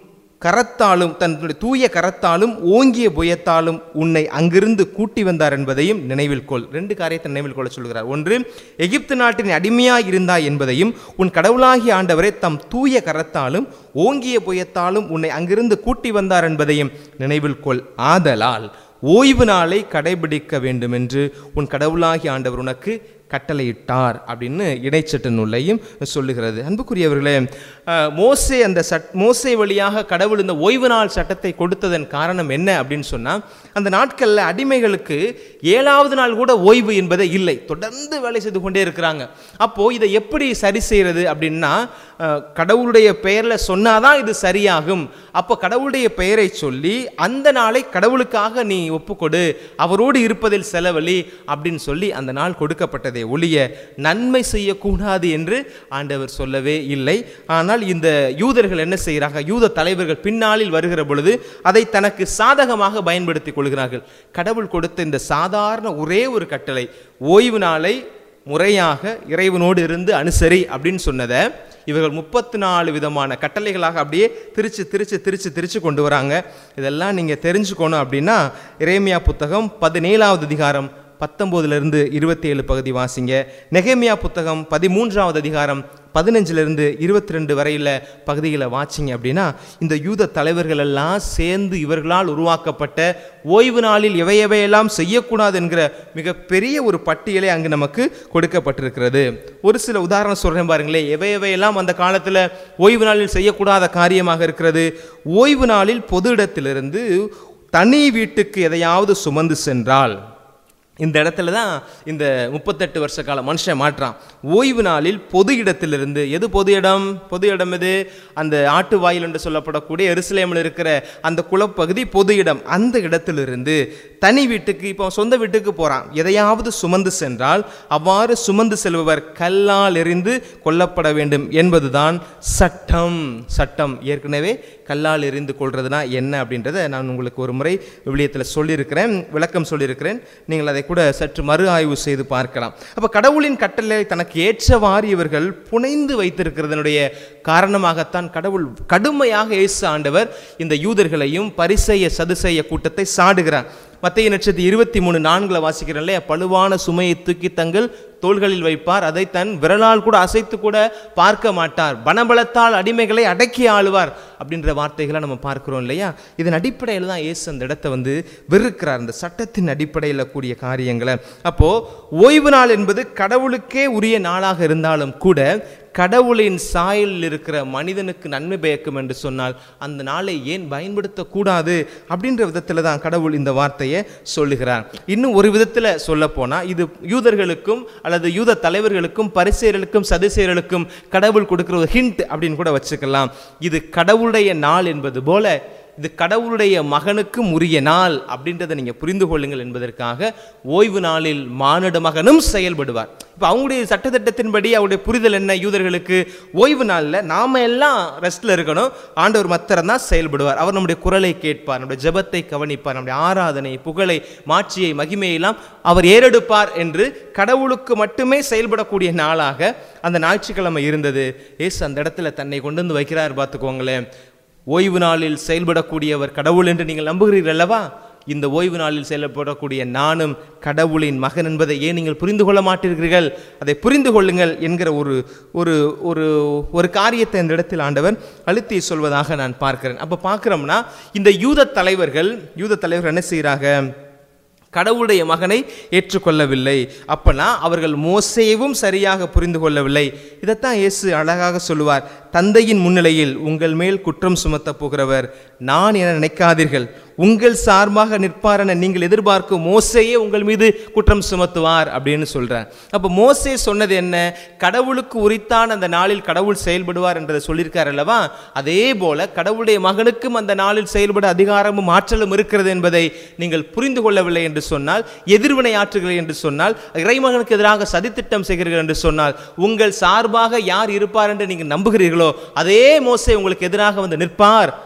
கரத்தாலும் தன்னுடைய தூய கரத்தாலும் ஓங்கிய புயத்தாலும் உன்னை அங்கிருந்து கூட்டி வந்தார் என்பதையும் நினைவில் கொள் ரெண்டு காரியத்தை நினைவில் கொள்ள சொல்கிறார் ஒன்று எகிப்து நாட்டின் அடிமையாய் இருந்தாய் என்பதையும் உன் கடவுளாகிய ஆண்டவரே தம் தூய கரத்தாலும் ஓங்கிய புயத்தாலும் உன்னை அங்கிருந்து கூட்டி வந்தார் என்பதையும் நினைவில் கொள் ஆதலால் ஓய்வு நாளை கடைபிடிக்க வேண்டும் என்று உன் கடவுளாகிய ஆண்டவர் உனக்கு கட்டளையிட்டார் அப்படின்னு இடைச்சட்ட நூலையும் சொல்லுகிறது அன்புக்குரியவர்களே அஹ், மோசே அந்த சட் மோசே வழியாக கடவுள் இந்த ஓய்வு நாள் சட்டத்தை கொடுத்ததன் காரணம் என்ன அப்படின்னு சொன்னால் அந்த நாட்களில் அடிமைகளுக்கு ஏழாவது நாள் கூட ஓய்வு என்பதே இல்லை தொடர்ந்து வேலை செய்து கொண்டே இருக்கிறாங்க அப்போது இதை எப்படி சரி செய்கிறது அப்படின்னா அஹ், கடவுளுடைய பெயரில் சொன்னாதான் இது சரியாகும் அப்போ கடவுளுடைய பெயரை சொல்லி அந்த நாளை கடவுளுக்காக நீ ஒப்புக்கொடு அவரோடு இருப்பதில் செலவழி அப்படின்னு சொல்லி அந்த நாள் கொடுக்கப்பட்டதே ஒழிய நன்மை செய்யக்கூடாது என்று ஆண்டவர் சொல்லவே இல்லை ஆனால் இந்த யூதர்கள் என்ன செய்கிறாங்க யூத தலைவர்கள் பின்னாளில் வருகிற பொழுது அதை தனக்கு சாதகமாக பயன்படுத்தி கொள்கிறார்கள் கடவுள் கொடுத்த இந்த சாதாரண ஒரே ஒரு கட்டளை ஓய்வு நாளை முறையாக இறைவனோடு இருந்து அனுசரி அப்படின்னு சொன்னதை இவர்கள் முப்பத்தி நாலு விதமான கட்டளைகளாக அப்படியே திரிச்சு திரிச்சு திரிச்சு திரிச்சு கொண்டு வராங்க இதெல்லாம் நீங்கள் தெரிஞ்சுக்கணும் அப்படின்னா இறைமையா புத்தகம் பதினேழாவது அதிகாரம் பத்தொம்போதுலேருந்து இருபத்தி ஏழு பகுதி வாசிங்க நெகேமியா புத்தகம் பதிமூன்றாவது அதிகாரம் பதினஞ்சிலிருந்து இருபத்தி ரெண்டு வரையில் பகுதிகளை வாச்சிங்க அப்படின்னா இந்த யூத தலைவர்கள் எல்லாம் சேர்ந்து இவர்களால் உருவாக்கப்பட்ட ஓய்வு நாளில் எவை எவையெல்லாம் செய்யக்கூடாது என்கிற மிகப்பெரிய ஒரு பட்டியலை அங்கு நமக்கு கொடுக்கப்பட்டிருக்கிறது ஒரு சில உதாரணம் சொல்கிறேன் பாருங்களேன் எவை எவையெல்லாம் அந்த காலத்தில் ஓய்வு நாளில் செய்யக்கூடாத காரியமாக இருக்கிறது ஓய்வு நாளில் பொது இடத்திலிருந்து தனி வீட்டுக்கு எதையாவது சுமந்து சென்றால் இந்த இடத்துல தான் இந்த முப்பத்தெட்டு வருஷ கால மனுஷன் மாற்றான் ஓய்வு நாளில் பொது இடத்திலிருந்து எது பொது இடம் பொது இடம் எது அந்த ஆட்டு வாயில் என்று சொல்லப்படக்கூடிய எருசலேமில் இருக்கிற அந்த குளப்பகுதி பொது இடம் அந்த இடத்திலிருந்து தனி வீட்டுக்கு இப்போ சொந்த வீட்டுக்கு போகிறான் எதையாவது சுமந்து சென்றால் அவ்வாறு சுமந்து செல்பவர் கல்லால் எறிந்து கொல்லப்பட வேண்டும் என்பதுதான் சட்டம் சட்டம் ஏற்கனவே கல்லால் எறிந்து கொள்றதுனா என்ன அப்படின்றத நான் உங்களுக்கு ஒரு முறை விவிலியத்தில் சொல்லியிருக்கிறேன் விளக்கம் சொல்லியிருக்கிறேன் நீங்கள் அதை கூட சற்று மறு ஆய்வு செய்து பார்க்கலாம் அப்போ கடவுளின் கட்டளை தனக்கு ஏற்றவாறு இவர்கள் புனைந்து வைத்திருக்கிறதனுடைய காரணமாகத்தான் கடவுள் கடுமையாக இயேசு ஆண்டவர் இந்த யூதர்களையும் பரிசெய்ய சதுசெய்ய கூட்டத்தை சாடுகிறார் மத்திய நட்சத்திர இருபத்தி மூணு நான்குல வாசிக்கிறேன் இல்லையா பழுவான சுமையை தூக்கி தங்கள் தோள்களில் வைப்பார் அதை தன் விரலால் கூட அசைத்து கூட பார்க்க மாட்டார் பணபலத்தால் அடிமைகளை அடக்கி ஆளுவார் அப்படின்ற வார்த்தைகளை நம்ம பார்க்கிறோம் இல்லையா இதன் அடிப்படையில் தான் இயேசு அந்த இடத்தை வந்து வெறுக்கிறார் இந்த சட்டத்தின் அடிப்படையில் கூடிய காரியங்களை அப்போ ஓய்வு நாள் என்பது கடவுளுக்கே உரிய நாளாக இருந்தாலும் கூட கடவுளின் சாயலில் இருக்கிற மனிதனுக்கு நன்மை பயக்கும் என்று சொன்னால் அந்த நாளை ஏன் பயன்படுத்தக்கூடாது அப்படின்ற விதத்தில் தான் கடவுள் இந்த வார்த்தையை சொல்லுகிறார் இன்னும் ஒரு விதத்தில் சொல்ல போனால் இது யூதர்களுக்கும் அல்லது யூத தலைவர்களுக்கும் பரிசெயர்களுக்கும் சதுசெயர்களுக்கும் கடவுள் கொடுக்குற ஒரு ஹிண்ட் அப்படின்னு கூட வச்சுக்கலாம் இது கடவுளுடைய நாள் என்பது போல இது கடவுளுடைய மகனுக்கும் உரிய நாள் அப்படின்றத நீங்கள் புரிந்து கொள்ளுங்கள் என்பதற்காக ஓய்வு நாளில் மானிட மகனும் செயல்படுவார் இப்போ அவங்களுடைய சட்டத்திட்டத்தின்படி அவருடைய புரிதல் என்ன யூதர்களுக்கு ஓய்வு நாளில் நாம எல்லாம் ரெஸ்ட்டில் இருக்கணும் ஆண்டவர் மத்திரம் தான் செயல்படுவார் அவர் நம்முடைய குரலை கேட்பார் நம்முடைய ஜெபத்தை கவனிப்பார் நம்முடைய ஆராதனை புகழை மாட்சியை மகிமையெல்லாம் அவர் ஏறெடுப்பார் என்று கடவுளுக்கு மட்டுமே செயல்படக்கூடிய நாளாக அந்த ஞாயிற்றுக்கிழமை இருந்தது ஏசு அந்த இடத்துல தன்னை கொண்டு வந்து வைக்கிறார் பார்த்துக்கோங்களேன் ஓய்வு நாளில் செயல்படக்கூடியவர் கடவுள் என்று நீங்கள் நம்புகிறீர்கள் அல்லவா இந்த ஓய்வு நாளில் செயல்படக்கூடிய நானும் கடவுளின் மகன் என்பதை ஏன் நீங்கள் புரிந்து கொள்ள மாட்டீர்கள் அதை புரிந்து கொள்ளுங்கள் என்கிற ஒரு ஒரு ஒரு ஒரு காரியத்தை இந்த இடத்தில் ஆண்டவர் அழுத்தி சொல்வதாக நான் பார்க்கிறேன் அப்போ பார்க்குறோம்னா இந்த யூத தலைவர்கள் யூத தலைவர்கள் என்ன செய்கிறாங்க கடவுளுடைய மகனை ஏற்றுக்கொள்ளவில்லை அப்பனா அவர்கள் மோசேவும் சரியாக புரிந்து கொள்ளவில்லை இதைத்தான் இயேசு அழகாக சொல்லுவார் தந்தையின் முன்னிலையில் உங்கள் மேல் குற்றம் சுமத்தப் போகிறவர் நான் என நினைக்காதீர்கள் உங்கள் சார்பாக நிற்பார் என நீங்கள் எதிர்பார்க்கும் மோசேயே உங்கள் மீது குற்றம் சுமத்துவார் அப்படின்னு சொல்றார் அப்போ மோசே சொன்னது என்ன கடவுளுக்கு உரித்தான அந்த நாளில் கடவுள் செயல்படுவார் என்றதை சொல்லியிருக்கார் அல்லவா அதே போல கடவுளுடைய மகனுக்கும் அந்த நாளில் செயல்பட அதிகாரமும் ஆற்றலும் இருக்கிறது என்பதை நீங்கள் புரிந்து கொள்ளவில்லை என்று சொன்னால் எதிர்வினை ஆற்றுகிறீர்கள் என்று சொன்னால் இறைமகனுக்கு எதிராக சதித்திட்டம் செய்கிறீர்கள் என்று சொன்னால் உங்கள் சார்பாக யார் இருப்பார் என்று நீங்கள் நம்புகிறீர்களோ அதே மோசே உங்களுக்கு எதிராக வந்து நிற்பார்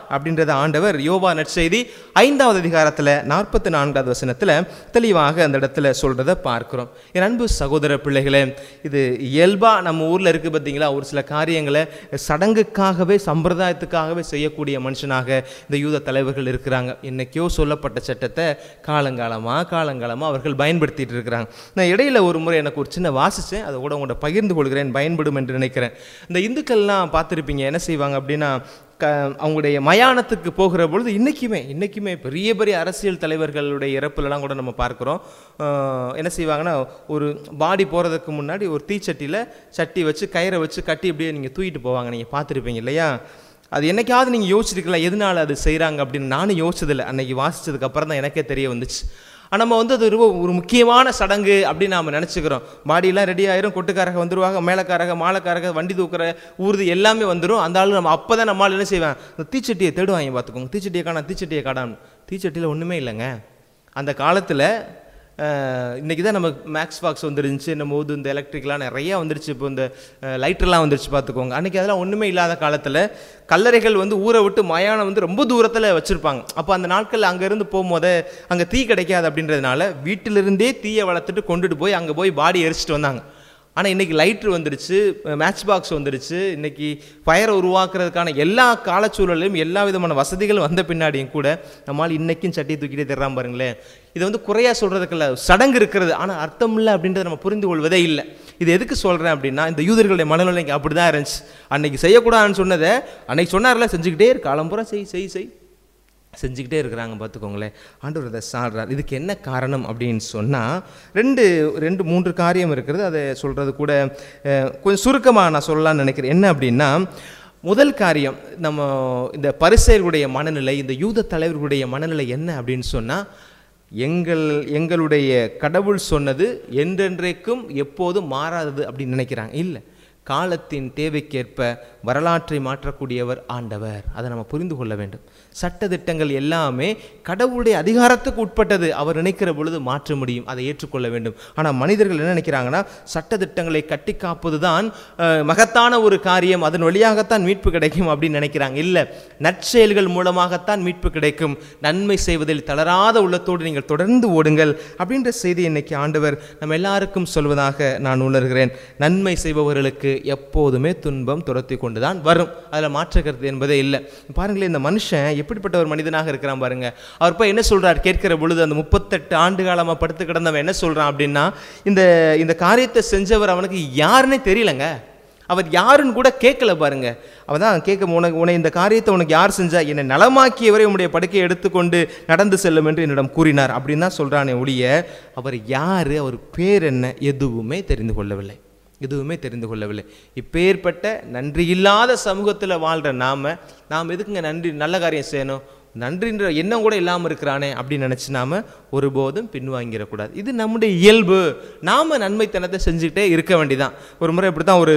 அப்படின்றத ஆண்டவர் யோவா நற்செய்தி ஐந்தாவது அதிகாரத்தில் நாற்பத்தி நான்காவது வசனத்தில் தெளிவாக அந்த இடத்துல சொல்கிறத பார்க்குறோம் என் அன்பு சகோதர பிள்ளைகளே இது இயல்பாக நம்ம ஊரில் இருக்குது பார்த்தீங்களா ஒரு சில காரியங்களை சடங்குக்காகவே சம்பிரதாயத்துக்காகவே செய்யக்கூடிய மனுஷனாக இந்த யூத தலைவர்கள் இருக்கிறாங்க என்னைக்கோ சொல்லப்பட்ட சட்டத்தை காலங்காலமாக காலங்காலமாக அவர்கள் பயன்படுத்திட்டு இருக்கிறாங்க நான் இடையில ஒரு முறை எனக்கு ஒரு சின்ன வாசித்தேன் அதை கூட உங்கள்கிட்ட பகிர்ந்து கொள்கிறேன் பயன்படும் என்று நினைக்கிறேன் இந்த இந்துக்கள்லாம் பார்த்துருப்பீங்க என்ன செய்வாங்க அப்படின்னா க அவங்களுடைய மயானத்துக்கு போகிற பொழுது இன்றைக்குமே இன்றைக்குமே பெரிய பெரிய அரசியல் தலைவர்களுடைய இறப்புலலாம் கூட நம்ம பார்க்குறோம் ஆஹ் என்ன செய்வாங்கன்னா ஒரு பாடி போகிறதுக்கு முன்னாடி ஒரு தீச்சட்டியில் சட்டி வச்சு கயிறை வச்சு கட்டி அப்படியே நீங்கள் தூக்கிட்டு போவாங்க நீங்கள் பார்த்துருப்பீங்க இல்லையா அது என்னைக்காவது நீங்கள் யோசிச்சிருக்கலாம் எதனால் அது செய்கிறாங்க அப்படின்னு நானும் யோசிச்சதில்லை அன்னைக்கு வாசிச்சதுக்கு அப்புறம் தான் எனக்கே தெரிய வந்துச்சு ஆனால் நம்ம வந்து அது ஒரு ஒரு முக்கியமான சடங்கு அப்படின்னு நாம் நினச்சிக்கிறோம் பாடியெல்லாம் ரெடி ஆயிரும் கொட்டுக்காரங்க வந்துருவாங்க மேலக்காரங்க மாலைக்காரங்க வண்டி தூக்குற ஊர்தி எல்லாமே வந்துடும் அந்த ஆளு நம்ம அப்போ தான் நம்மளால் என்ன செய்வேன் இந்த தீச்சட்டியை தேடுவாங்க பார்த்துக்கோங்க தீச்சட்டியை காணா தீச்சட்டியை காணான்னு தீச்சட்டியில் ஒன்றுமே இல்லைங்க அந்த காலத்தில் இன்றைக்கி தான் நம்ம மேக்ஸ் பாக்ஸ் வந்துருந்துச்சு நம்ம போது இந்த எலக்ட்ரிக்லாம் நிறையா வந்துருச்சு இப்போ இந்த லைட்டர்லாம் வந்துருச்சு பார்த்துக்கோங்க அன்றைக்கி அதெல்லாம் ஒன்றுமே இல்லாத காலத்தில் கல்லறைகள் வந்து ஊரை விட்டு மயானம் வந்து ரொம்ப தூரத்தில் வச்சுருப்பாங்க அப்போ அந்த நாட்களில் அங்கேருந்து போகும்போது அங்கே தீ கிடைக்காது அப்படின்றதுனால வீட்டிலிருந்தே தீயை வளர்த்துட்டு கொண்டுட்டு போய் அங்கே போய் பாடி எரிச்சிட்டு வந்தாங்க ஆனால் இன்றைக்கி லைட்ரு வந்துருச்சு மேட்ச் பாக்ஸ் வந்துருச்சு இன்றைக்கி ஃபயரை உருவாக்குறதுக்கான எல்லா காலச்சூழலையும் எல்லா விதமான வசதிகளும் வந்த பின்னாடியும் கூட நம்மால் இன்றைக்கும் சட்டியை தூக்கிட்டே தர்றான் பாருங்களேன் இதை வந்து குறையா சொல்கிறதுக்குள்ள சடங்கு இருக்கிறது ஆனால் அர்த்தம் இல்லை அப்படின்றத நம்ம புரிந்து கொள்வதே இல்லை இது எதுக்கு சொல்கிறேன் அப்படின்னா இந்த யூதர்களுடைய மனநிலைக்கு அப்படி தான் இருந்துச்சு அன்னைக்கு செய்யக்கூடாதுன்னு சொன்னதை அன்னைக்கு சொன்னார்ல செஞ்சுக்கிட்டே இரு காலம்புறா செய் செய் செய் செஞ்சுக்கிட்டே இருக்கிறாங்க பார்த்துக்கோங்களேன் ஆண்டவர் அதை சாடுறார் இதுக்கு என்ன காரணம் அப்படின்னு சொன்னால் ரெண்டு ரெண்டு மூன்று காரியம் இருக்கிறது அதை சொல்கிறது கூட அஹ், கொஞ்சம் சுருக்கமாக நான் சொல்லலாம்னு நினைக்கிறேன் என்ன அப்படின்னா முதல் காரியம் நம்ம இந்த பரிசெயர்களுடைய மனநிலை இந்த யூத தலைவர்களுடைய மனநிலை என்ன அப்படின்னு சொன்னால் எங்கள் எங்களுடைய கடவுள் சொன்னது என்றென்றைக்கும் எப்போதும் மாறாதது அப்படின்னு நினைக்கிறாங்க இல்லை காலத்தின் தேவைக்கேற்ப வரலாற்றை மாற்றக்கூடியவர் ஆண்டவர் அதை நம்ம புரிந்து கொள்ள வேண்டும் சட்டதிட்டங்கள் எல்லாமே கடவுளுடைய அதிகாரத்துக்கு உட்பட்டது அவர் நினைக்கிற பொழுது மாற்ற முடியும் அதை ஏற்றுக்கொள்ள வேண்டும் ஆனால் மனிதர்கள் என்ன நினைக்கிறாங்கன்னா சட்டதிட்டங்களை கட்டி காப்பது தான் அஹ், மகத்தான ஒரு காரியம் அதன் வழியாகத்தான் மீட்பு கிடைக்கும் அப்படின்னு நினைக்கிறாங்க இல்லை நற்செயல்கள் மூலமாகத்தான் மீட்பு கிடைக்கும் நன்மை செய்வதில் தளராத உள்ளத்தோடு நீங்கள் தொடர்ந்து ஓடுங்கள் அப்படின்ற செய்தி இன்னைக்கு ஆண்டவர் நம்ம எல்லாருக்கும் சொல்வதாக நான் உணர்கிறேன் நன்மை செய்பவர்களுக்கு எப்போதுமே துன்பம் துரத்தி கொண்டு தான் வரும் அதில் மாற்று கருத்து என்பதே இல்லை பாருங்களேன் இந்த மனுஷன் எப்படிப்பட்ட ஒரு மனிதனாக இருக்கிறான் பாருங்க அவர் போய் என்ன சொல்றார் கேட்கிற பொழுது அந்த முப்பத்தெட்டு ஆண்டு காலமாக படுத்து கிடந்தவன் என்ன சொல்றான் அப்படின்னா இந்த இந்த காரியத்தை செஞ்சவர் அவனுக்கு யாருன்னே தெரியலங்க அவர் யாருன்னு கூட கேட்கல பாருங்க அவன் தான் கேட்க உனக்கு உன்னை இந்த காரியத்தை உனக்கு யார் செஞ்சா என்னை நலமாக்கியவரை உம்முடைய படுக்கையை எடுத்துக்கொண்டு நடந்து செல்லும் என்று என்னிடம் கூறினார் அப்படின்னு தான் சொல்றானே ஒழிய அவர் யாரு அவர் பேர் என்ன எதுவுமே தெரிந்து கொள்ளவில்லை எதுவுமே தெரிந்து கொள்ளவில்லை இப்பேற்பட்ட நன்றி இல்லாத சமூகத்தில் வாழ்கிற நாம நாம் எதுக்குங்க நன்றி நல்ல காரியம் செய்யணும் நன்றின்ற எண்ணம் கூட இல்லாமல் இருக்கிறானே அப்படின்னு நினச்சி நாம ஒருபோதும் பின்வாங்கிடக்கூடாது இது நம்முடைய இயல்பு நாம நன்மைத்தனத்தை செஞ்சுக்கிட்டே இருக்க வேண்டியதான் ஒரு முறை இப்படி தான் ஒரு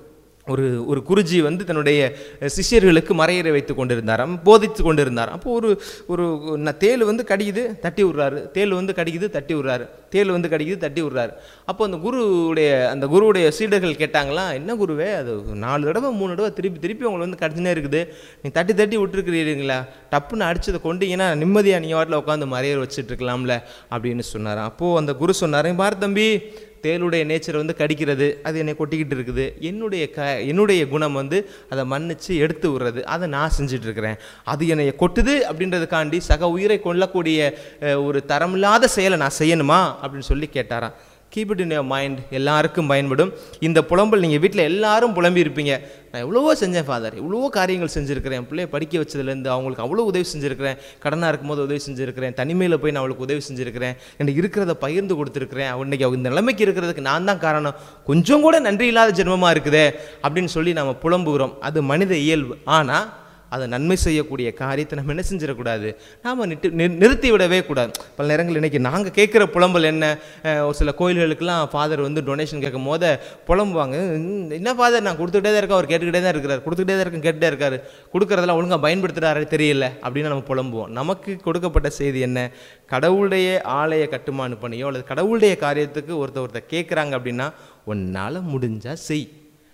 ஒரு ஒரு குருஜி வந்து தன்னுடைய சிஷ்யர்களுக்கு மறையறை வைத்து கொண்டிருந்தாராம் போதித்து கொண்டிருந்தாராம் அப்போ ஒரு ஒரு ந- தேள் வந்து கடிக்குது தட்டி விடுறாரு தேள் வந்து கடிக்குது தட்டி விடுறாரு தேள் வந்து கடிக்குது தட்டி விடுறாரு அப்போ அந்த குருவுடைய அந்த குருவுடைய சீடர்கள் கேட்டாங்களாம் என்ன குருவே அது நாலு தடவை மூணு தடவை திருப்பி திருப்பி உங்களை வந்து கடிச்சுனே இருக்குது நீ தட்டி தட்டி விட்டுருக்கிறீங்களா டப்புன்னு அடிச்சதை கொண்டீங்கன்னா நிம்மதியாக நீங்கள் வாட்டில் உட்காந்து மறையர் வச்சுட்டு இருக்கலாம்ல அப்படின்னு சொன்னாராம் அப்போது அந்த குரு சொன்னார் பார் தம்பி தேளுடைய நேச்சர் வந்து கடிக்கிறது அது என்னை கொட்டிக்கிட்டு இருக்குது என்னுடைய க என்னுடைய குணம் வந்து அதை மன்னிச்சு எடுத்து விடுறது அதை நான் செஞ்சுட்டு இருக்கிறேன் அது என்னை கொட்டுது அப்படின்றதுக்காண்டி சக உயிரை கொல்லக்கூடிய அஹ், ஒரு தரமில்லாத செயலை நான் செய்யணுமா அப்படின்னு சொல்லி கேட்டாராம் keep it in your mind எல்லாருக்கும் பயன்படும் இந்த புலம்பல் நீங்கள் வீட்டில் எல்லாரும் புலம்பி இருப்பீங்க நான் எவ்வளவோ செஞ்சேன் ஃபாதர் எவ்வளவோ காரியங்கள் செஞ்சுருக்கிறேன் என் பிள்ளைய படிக்க வச்சதுலேருந்து அவங்களுக்கு அவ்வளோ உதவி செஞ்சுருக்கிறேன் கடனாக இருக்கும்போது உதவி செஞ்சுருக்கிறேன் தனிமையில் போய் நான் அவளுக்கு உதவி செஞ்சுருக்கிறேன் எனக்கு இருக்கிறத பகிர்ந்து கொடுத்துருக்கிறேன் இன்னைக்கு அவ இந்த நிலைமைக்கு இருக்கிறதுக்கு நான் தான் காரணம் கொஞ்சம் கூட நன்றி இல்லாத ஜென்மமாக இருக்குதே அப்படின்னு சொல்லி நம்ம புலம்புகிறோம் அது மனித இயல்பு ஆனால் அதை நன்மை செய்யக்கூடிய காரியத்தை நம்ம என்ன செஞ்சிடக்கூடாது நாம் நிட்டு நி- நிறுத்தி விடவே கூடாது பல நேரங்கள் இன்னைக்கு நாங்கள் கேட்குற புலம்பல் என்ன அஹ் ஒரு சில கோயில்களுக்கெல்லாம் ஃபாதர் வந்து டொனேஷன் கேட்கும் போது புலம்புவாங்க "ம், என்ன ஃபாதர் நான் கொடுத்துக்கிட்டே தான் இருக்கேன் அவர் கேட்டுக்கிட்டே தான் இருக்கிறார் கொடுத்துக்கிட்டே தான் இருக்கேன் கேட்டுட்டே இருக்காரு கொடுக்குறதெல்லாம் ஒழுங்காக பயன்படுத்துகிறாரே தெரியல அப்படின்னு நம்ம புலம்புவோம் நமக்கு கொடுக்கப்பட்ட செய்தி என்ன கடவுளுடைய ஆலய கட்டுமான பணியோ அல்லது கடவுளுடைய காரியத்துக்கு ஒருத்தர் ஒருத்தர் கேட்குறாங்க அப்படின்னா உன்னால் முடிஞ்சா செய்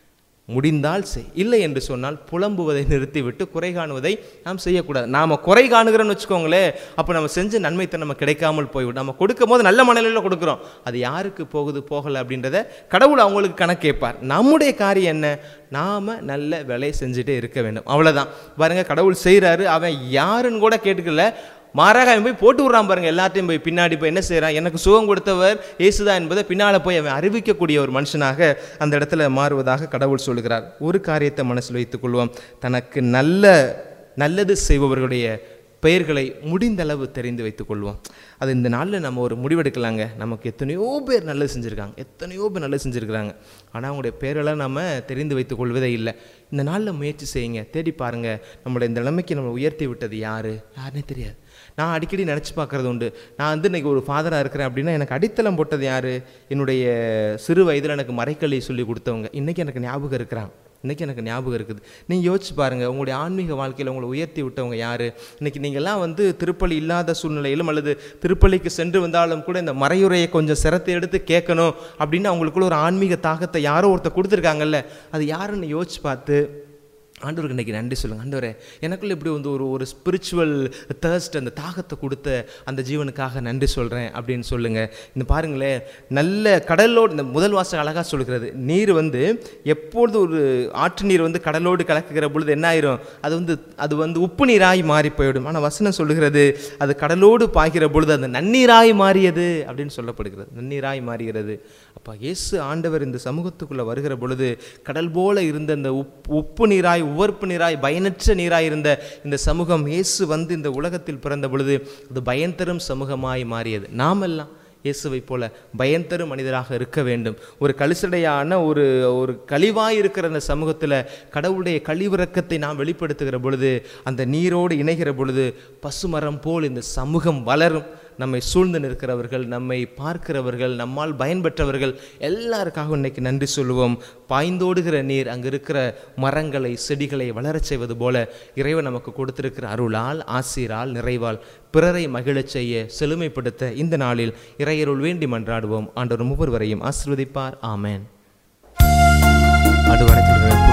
முடிந்தால் செய் இல்லை என்று சொன்னால் புலம்புவதை நிறுத்திவிட்டு குறை காணுவதை நாம் செய்யக்கூடாது நாம் குறை காணுகிறோம்னு வச்சுக்கோங்களேன் அப்போ நம்ம செஞ்ச நன்மைத்தை நம்ம கிடைக்காமல் போய்விடும் நம்ம கொடுக்கும் போது நல்ல மனநிலையில் கொடுக்குறோம் அது யாருக்கு போகுது போகலை அப்படின்றத கடவுள் அவங்களுக்கு கணக்கு கேட்பார் நம்முடைய காரியம் என்ன நாம் நல்ல வேலையை செஞ்சுட்டே இருக்க வேண்டும் அவ்வளோதான் பாருங்க கடவுள் செய்கிறாரு அவன் யாருன்னு கூட கேட்டுக்கல மாறாக அவன் போய் போட்டு விட்றான் பாருங்க எல்லாத்தையும் போய் பின்னாடி போய் என்ன செய்கிறான் எனக்கு சுகம் கொடுத்தவர் இயேசுதான் என்பதை பின்னால் போய் அவன் அறிவிக்கக்கூடிய ஒரு மனுஷனாக அந்த இடத்துல மாறுவதாக கடவுள் சொல்கிறார் ஒரு காரியத்தை மனசில் வைத்துக்கொள்வோம் தனக்கு நல்ல நல்லது செய்பவர்களுடைய பெயர்களை முடிந்தளவு தெரிந்து வைத்துக்கொள்வோம் அது இந்த நாளில் நம்ம ஒரு முடிவெடுக்கலாங்க நமக்கு எத்தனையோ பேர் நல்லது செஞ்சுருக்காங்க எத்தனையோ பேர் நல்லது செஞ்சுருக்கிறாங்க ஆனால் அவங்களுடைய பேரெல்லாம் நம்ம தெரிந்து வைத்துக் கொள்வதே இல்லை இந்த நாளில் முயற்சி செய்யுங்க தேடி பாருங்கள் நம்மளோட இந்த நிலைமைக்கு நம்ம உயர்த்தி விட்டது யார் யாருன்னே தெரியாது நான் அடிக்கடி நினச்சி பார்க்குறது உண்டு நான் வந்து இன்றைக்கி ஒரு ஃபாதராக இருக்கிறேன் அப்படின்னா எனக்கு அடித்தளம் போட்டது யார் என்னுடைய சிறு வயதில் எனக்கு மறைக்கல்வி சொல்லி கொடுத்தவங்க இன்றைக்கி எனக்கு ஞாபகம் இருக்கிறாங்க இன்றைக்கி எனக்கு ஞாபகம் இருக்குது நீங்கள் யோசிச்சு பாருங்கள் உங்களுடைய ஆன்மீக வாழ்க்கையில் உங்களை உயர்த்தி விட்டவங்க யார் இன்றைக்கி நீங்கள்லாம் வந்து திருப்பலி இல்லாத சூழ்நிலையிலும் அல்லது திருப்பலிக்கு சென்று வந்தாலும் கூட இந்த மறையுறையை கொஞ்சம் சிரத்தை எடுத்து கேட்கணும் அப்படின்னு அவங்களுக்குள்ள ஒரு ஆன்மீக தாக்கத்தை யாரோ ஒருத்தர் கொடுத்துருக்காங்கல்ல அது யாருன்னு யோசிச்சு பார்த்து ஆண்டவருக்கு இன்றைக்கி நன்றி சொல்லுங்கள் ஆண்டவரே எனக்குள்ள இப்படி வந்து ஒரு ஒரு ஸ்பிரிச்சுவல் தேர்ஸ்ட் அந்த தாகத்தை கொடுத்த அந்த ஜீவனுக்காக நன்றி சொல்கிறேன் அப்படின்னு சொல்லுங்கள் இந்த பாருங்களேன் நல்ல கடலோடு இந்த முதல் வாசகம் அழகாக சொல்கிறது நீர் வந்து எப்பொழுது ஒரு ஆற்று நீர் வந்து கடலோடு கலக்குகிற பொழுது என்ன ஆயிரும் அது வந்து அது வந்து உப்பு நீராய் மாறி போயிடும் ஆனால் வசனம் சொல்லுகிறது அது கடலோடு பாய்கிற பொழுது அது நன்னீராய் மாறியது அப்படின்னு சொல்லப்படுகிறது நன்னீராய் மாறுகிறது அப்போ இயேசு ஆண்டவர் இந்த சமூகத்துக்குள்ளே வருகிற பொழுது கடல் போல இருந்த இந்த உப் உப்பு நீராய் உவர்ப்பு நீராய் பயனற்ற நீராய் இருந்த இந்த சமூகம் இயேசு வந்து இந்த உலகத்தில் பிறந்த பொழுது அது பயன்தரும் சமூகமாய் மாறியது நாமெல்லாம் இயேசுவை போல பயன்தரும் மனிதராக இருக்க வேண்டும் ஒரு கலிசடையான ஒரு ஒரு கழிவாய் இருக்கிற அந்த சமூகத்தில் கடவுளுடைய கழிவிறக்கத்தை நாம் வெளிப்படுத்துகிற பொழுது அந்த நீரோடு இணைகிற பொழுது பசுமரம் போல் இந்த சமூகம் வளரும் நம்மை சூழ்ந்து நிற்கிறவர்கள் நம்மை பார்க்கிறவர்கள் நம்மால் பயன்பெற்றவர்கள் எல்லாருக்காகவும் இன்னைக்கு நன்றி சொல்லுவோம் பாய்ந்தோடுகிற நீர் அங்கே இருக்கிற மரங்களை செடிகளை வளரச் செய்வது போல இறைவன் நமக்கு கொடுத்திருக்கிற அருளால் ஆசீரால் நிறைவால் பிறரை மகிழச் செய்ய செழுமைப்படுத்த இந்த நாளில் இறையருள் வேண்டி மன்றாடுவோம் ஆண்டவர் ஒவ்வொருவரையும் ஆசிர்வதிப்பார் ஆமேன் அது வணக்கம்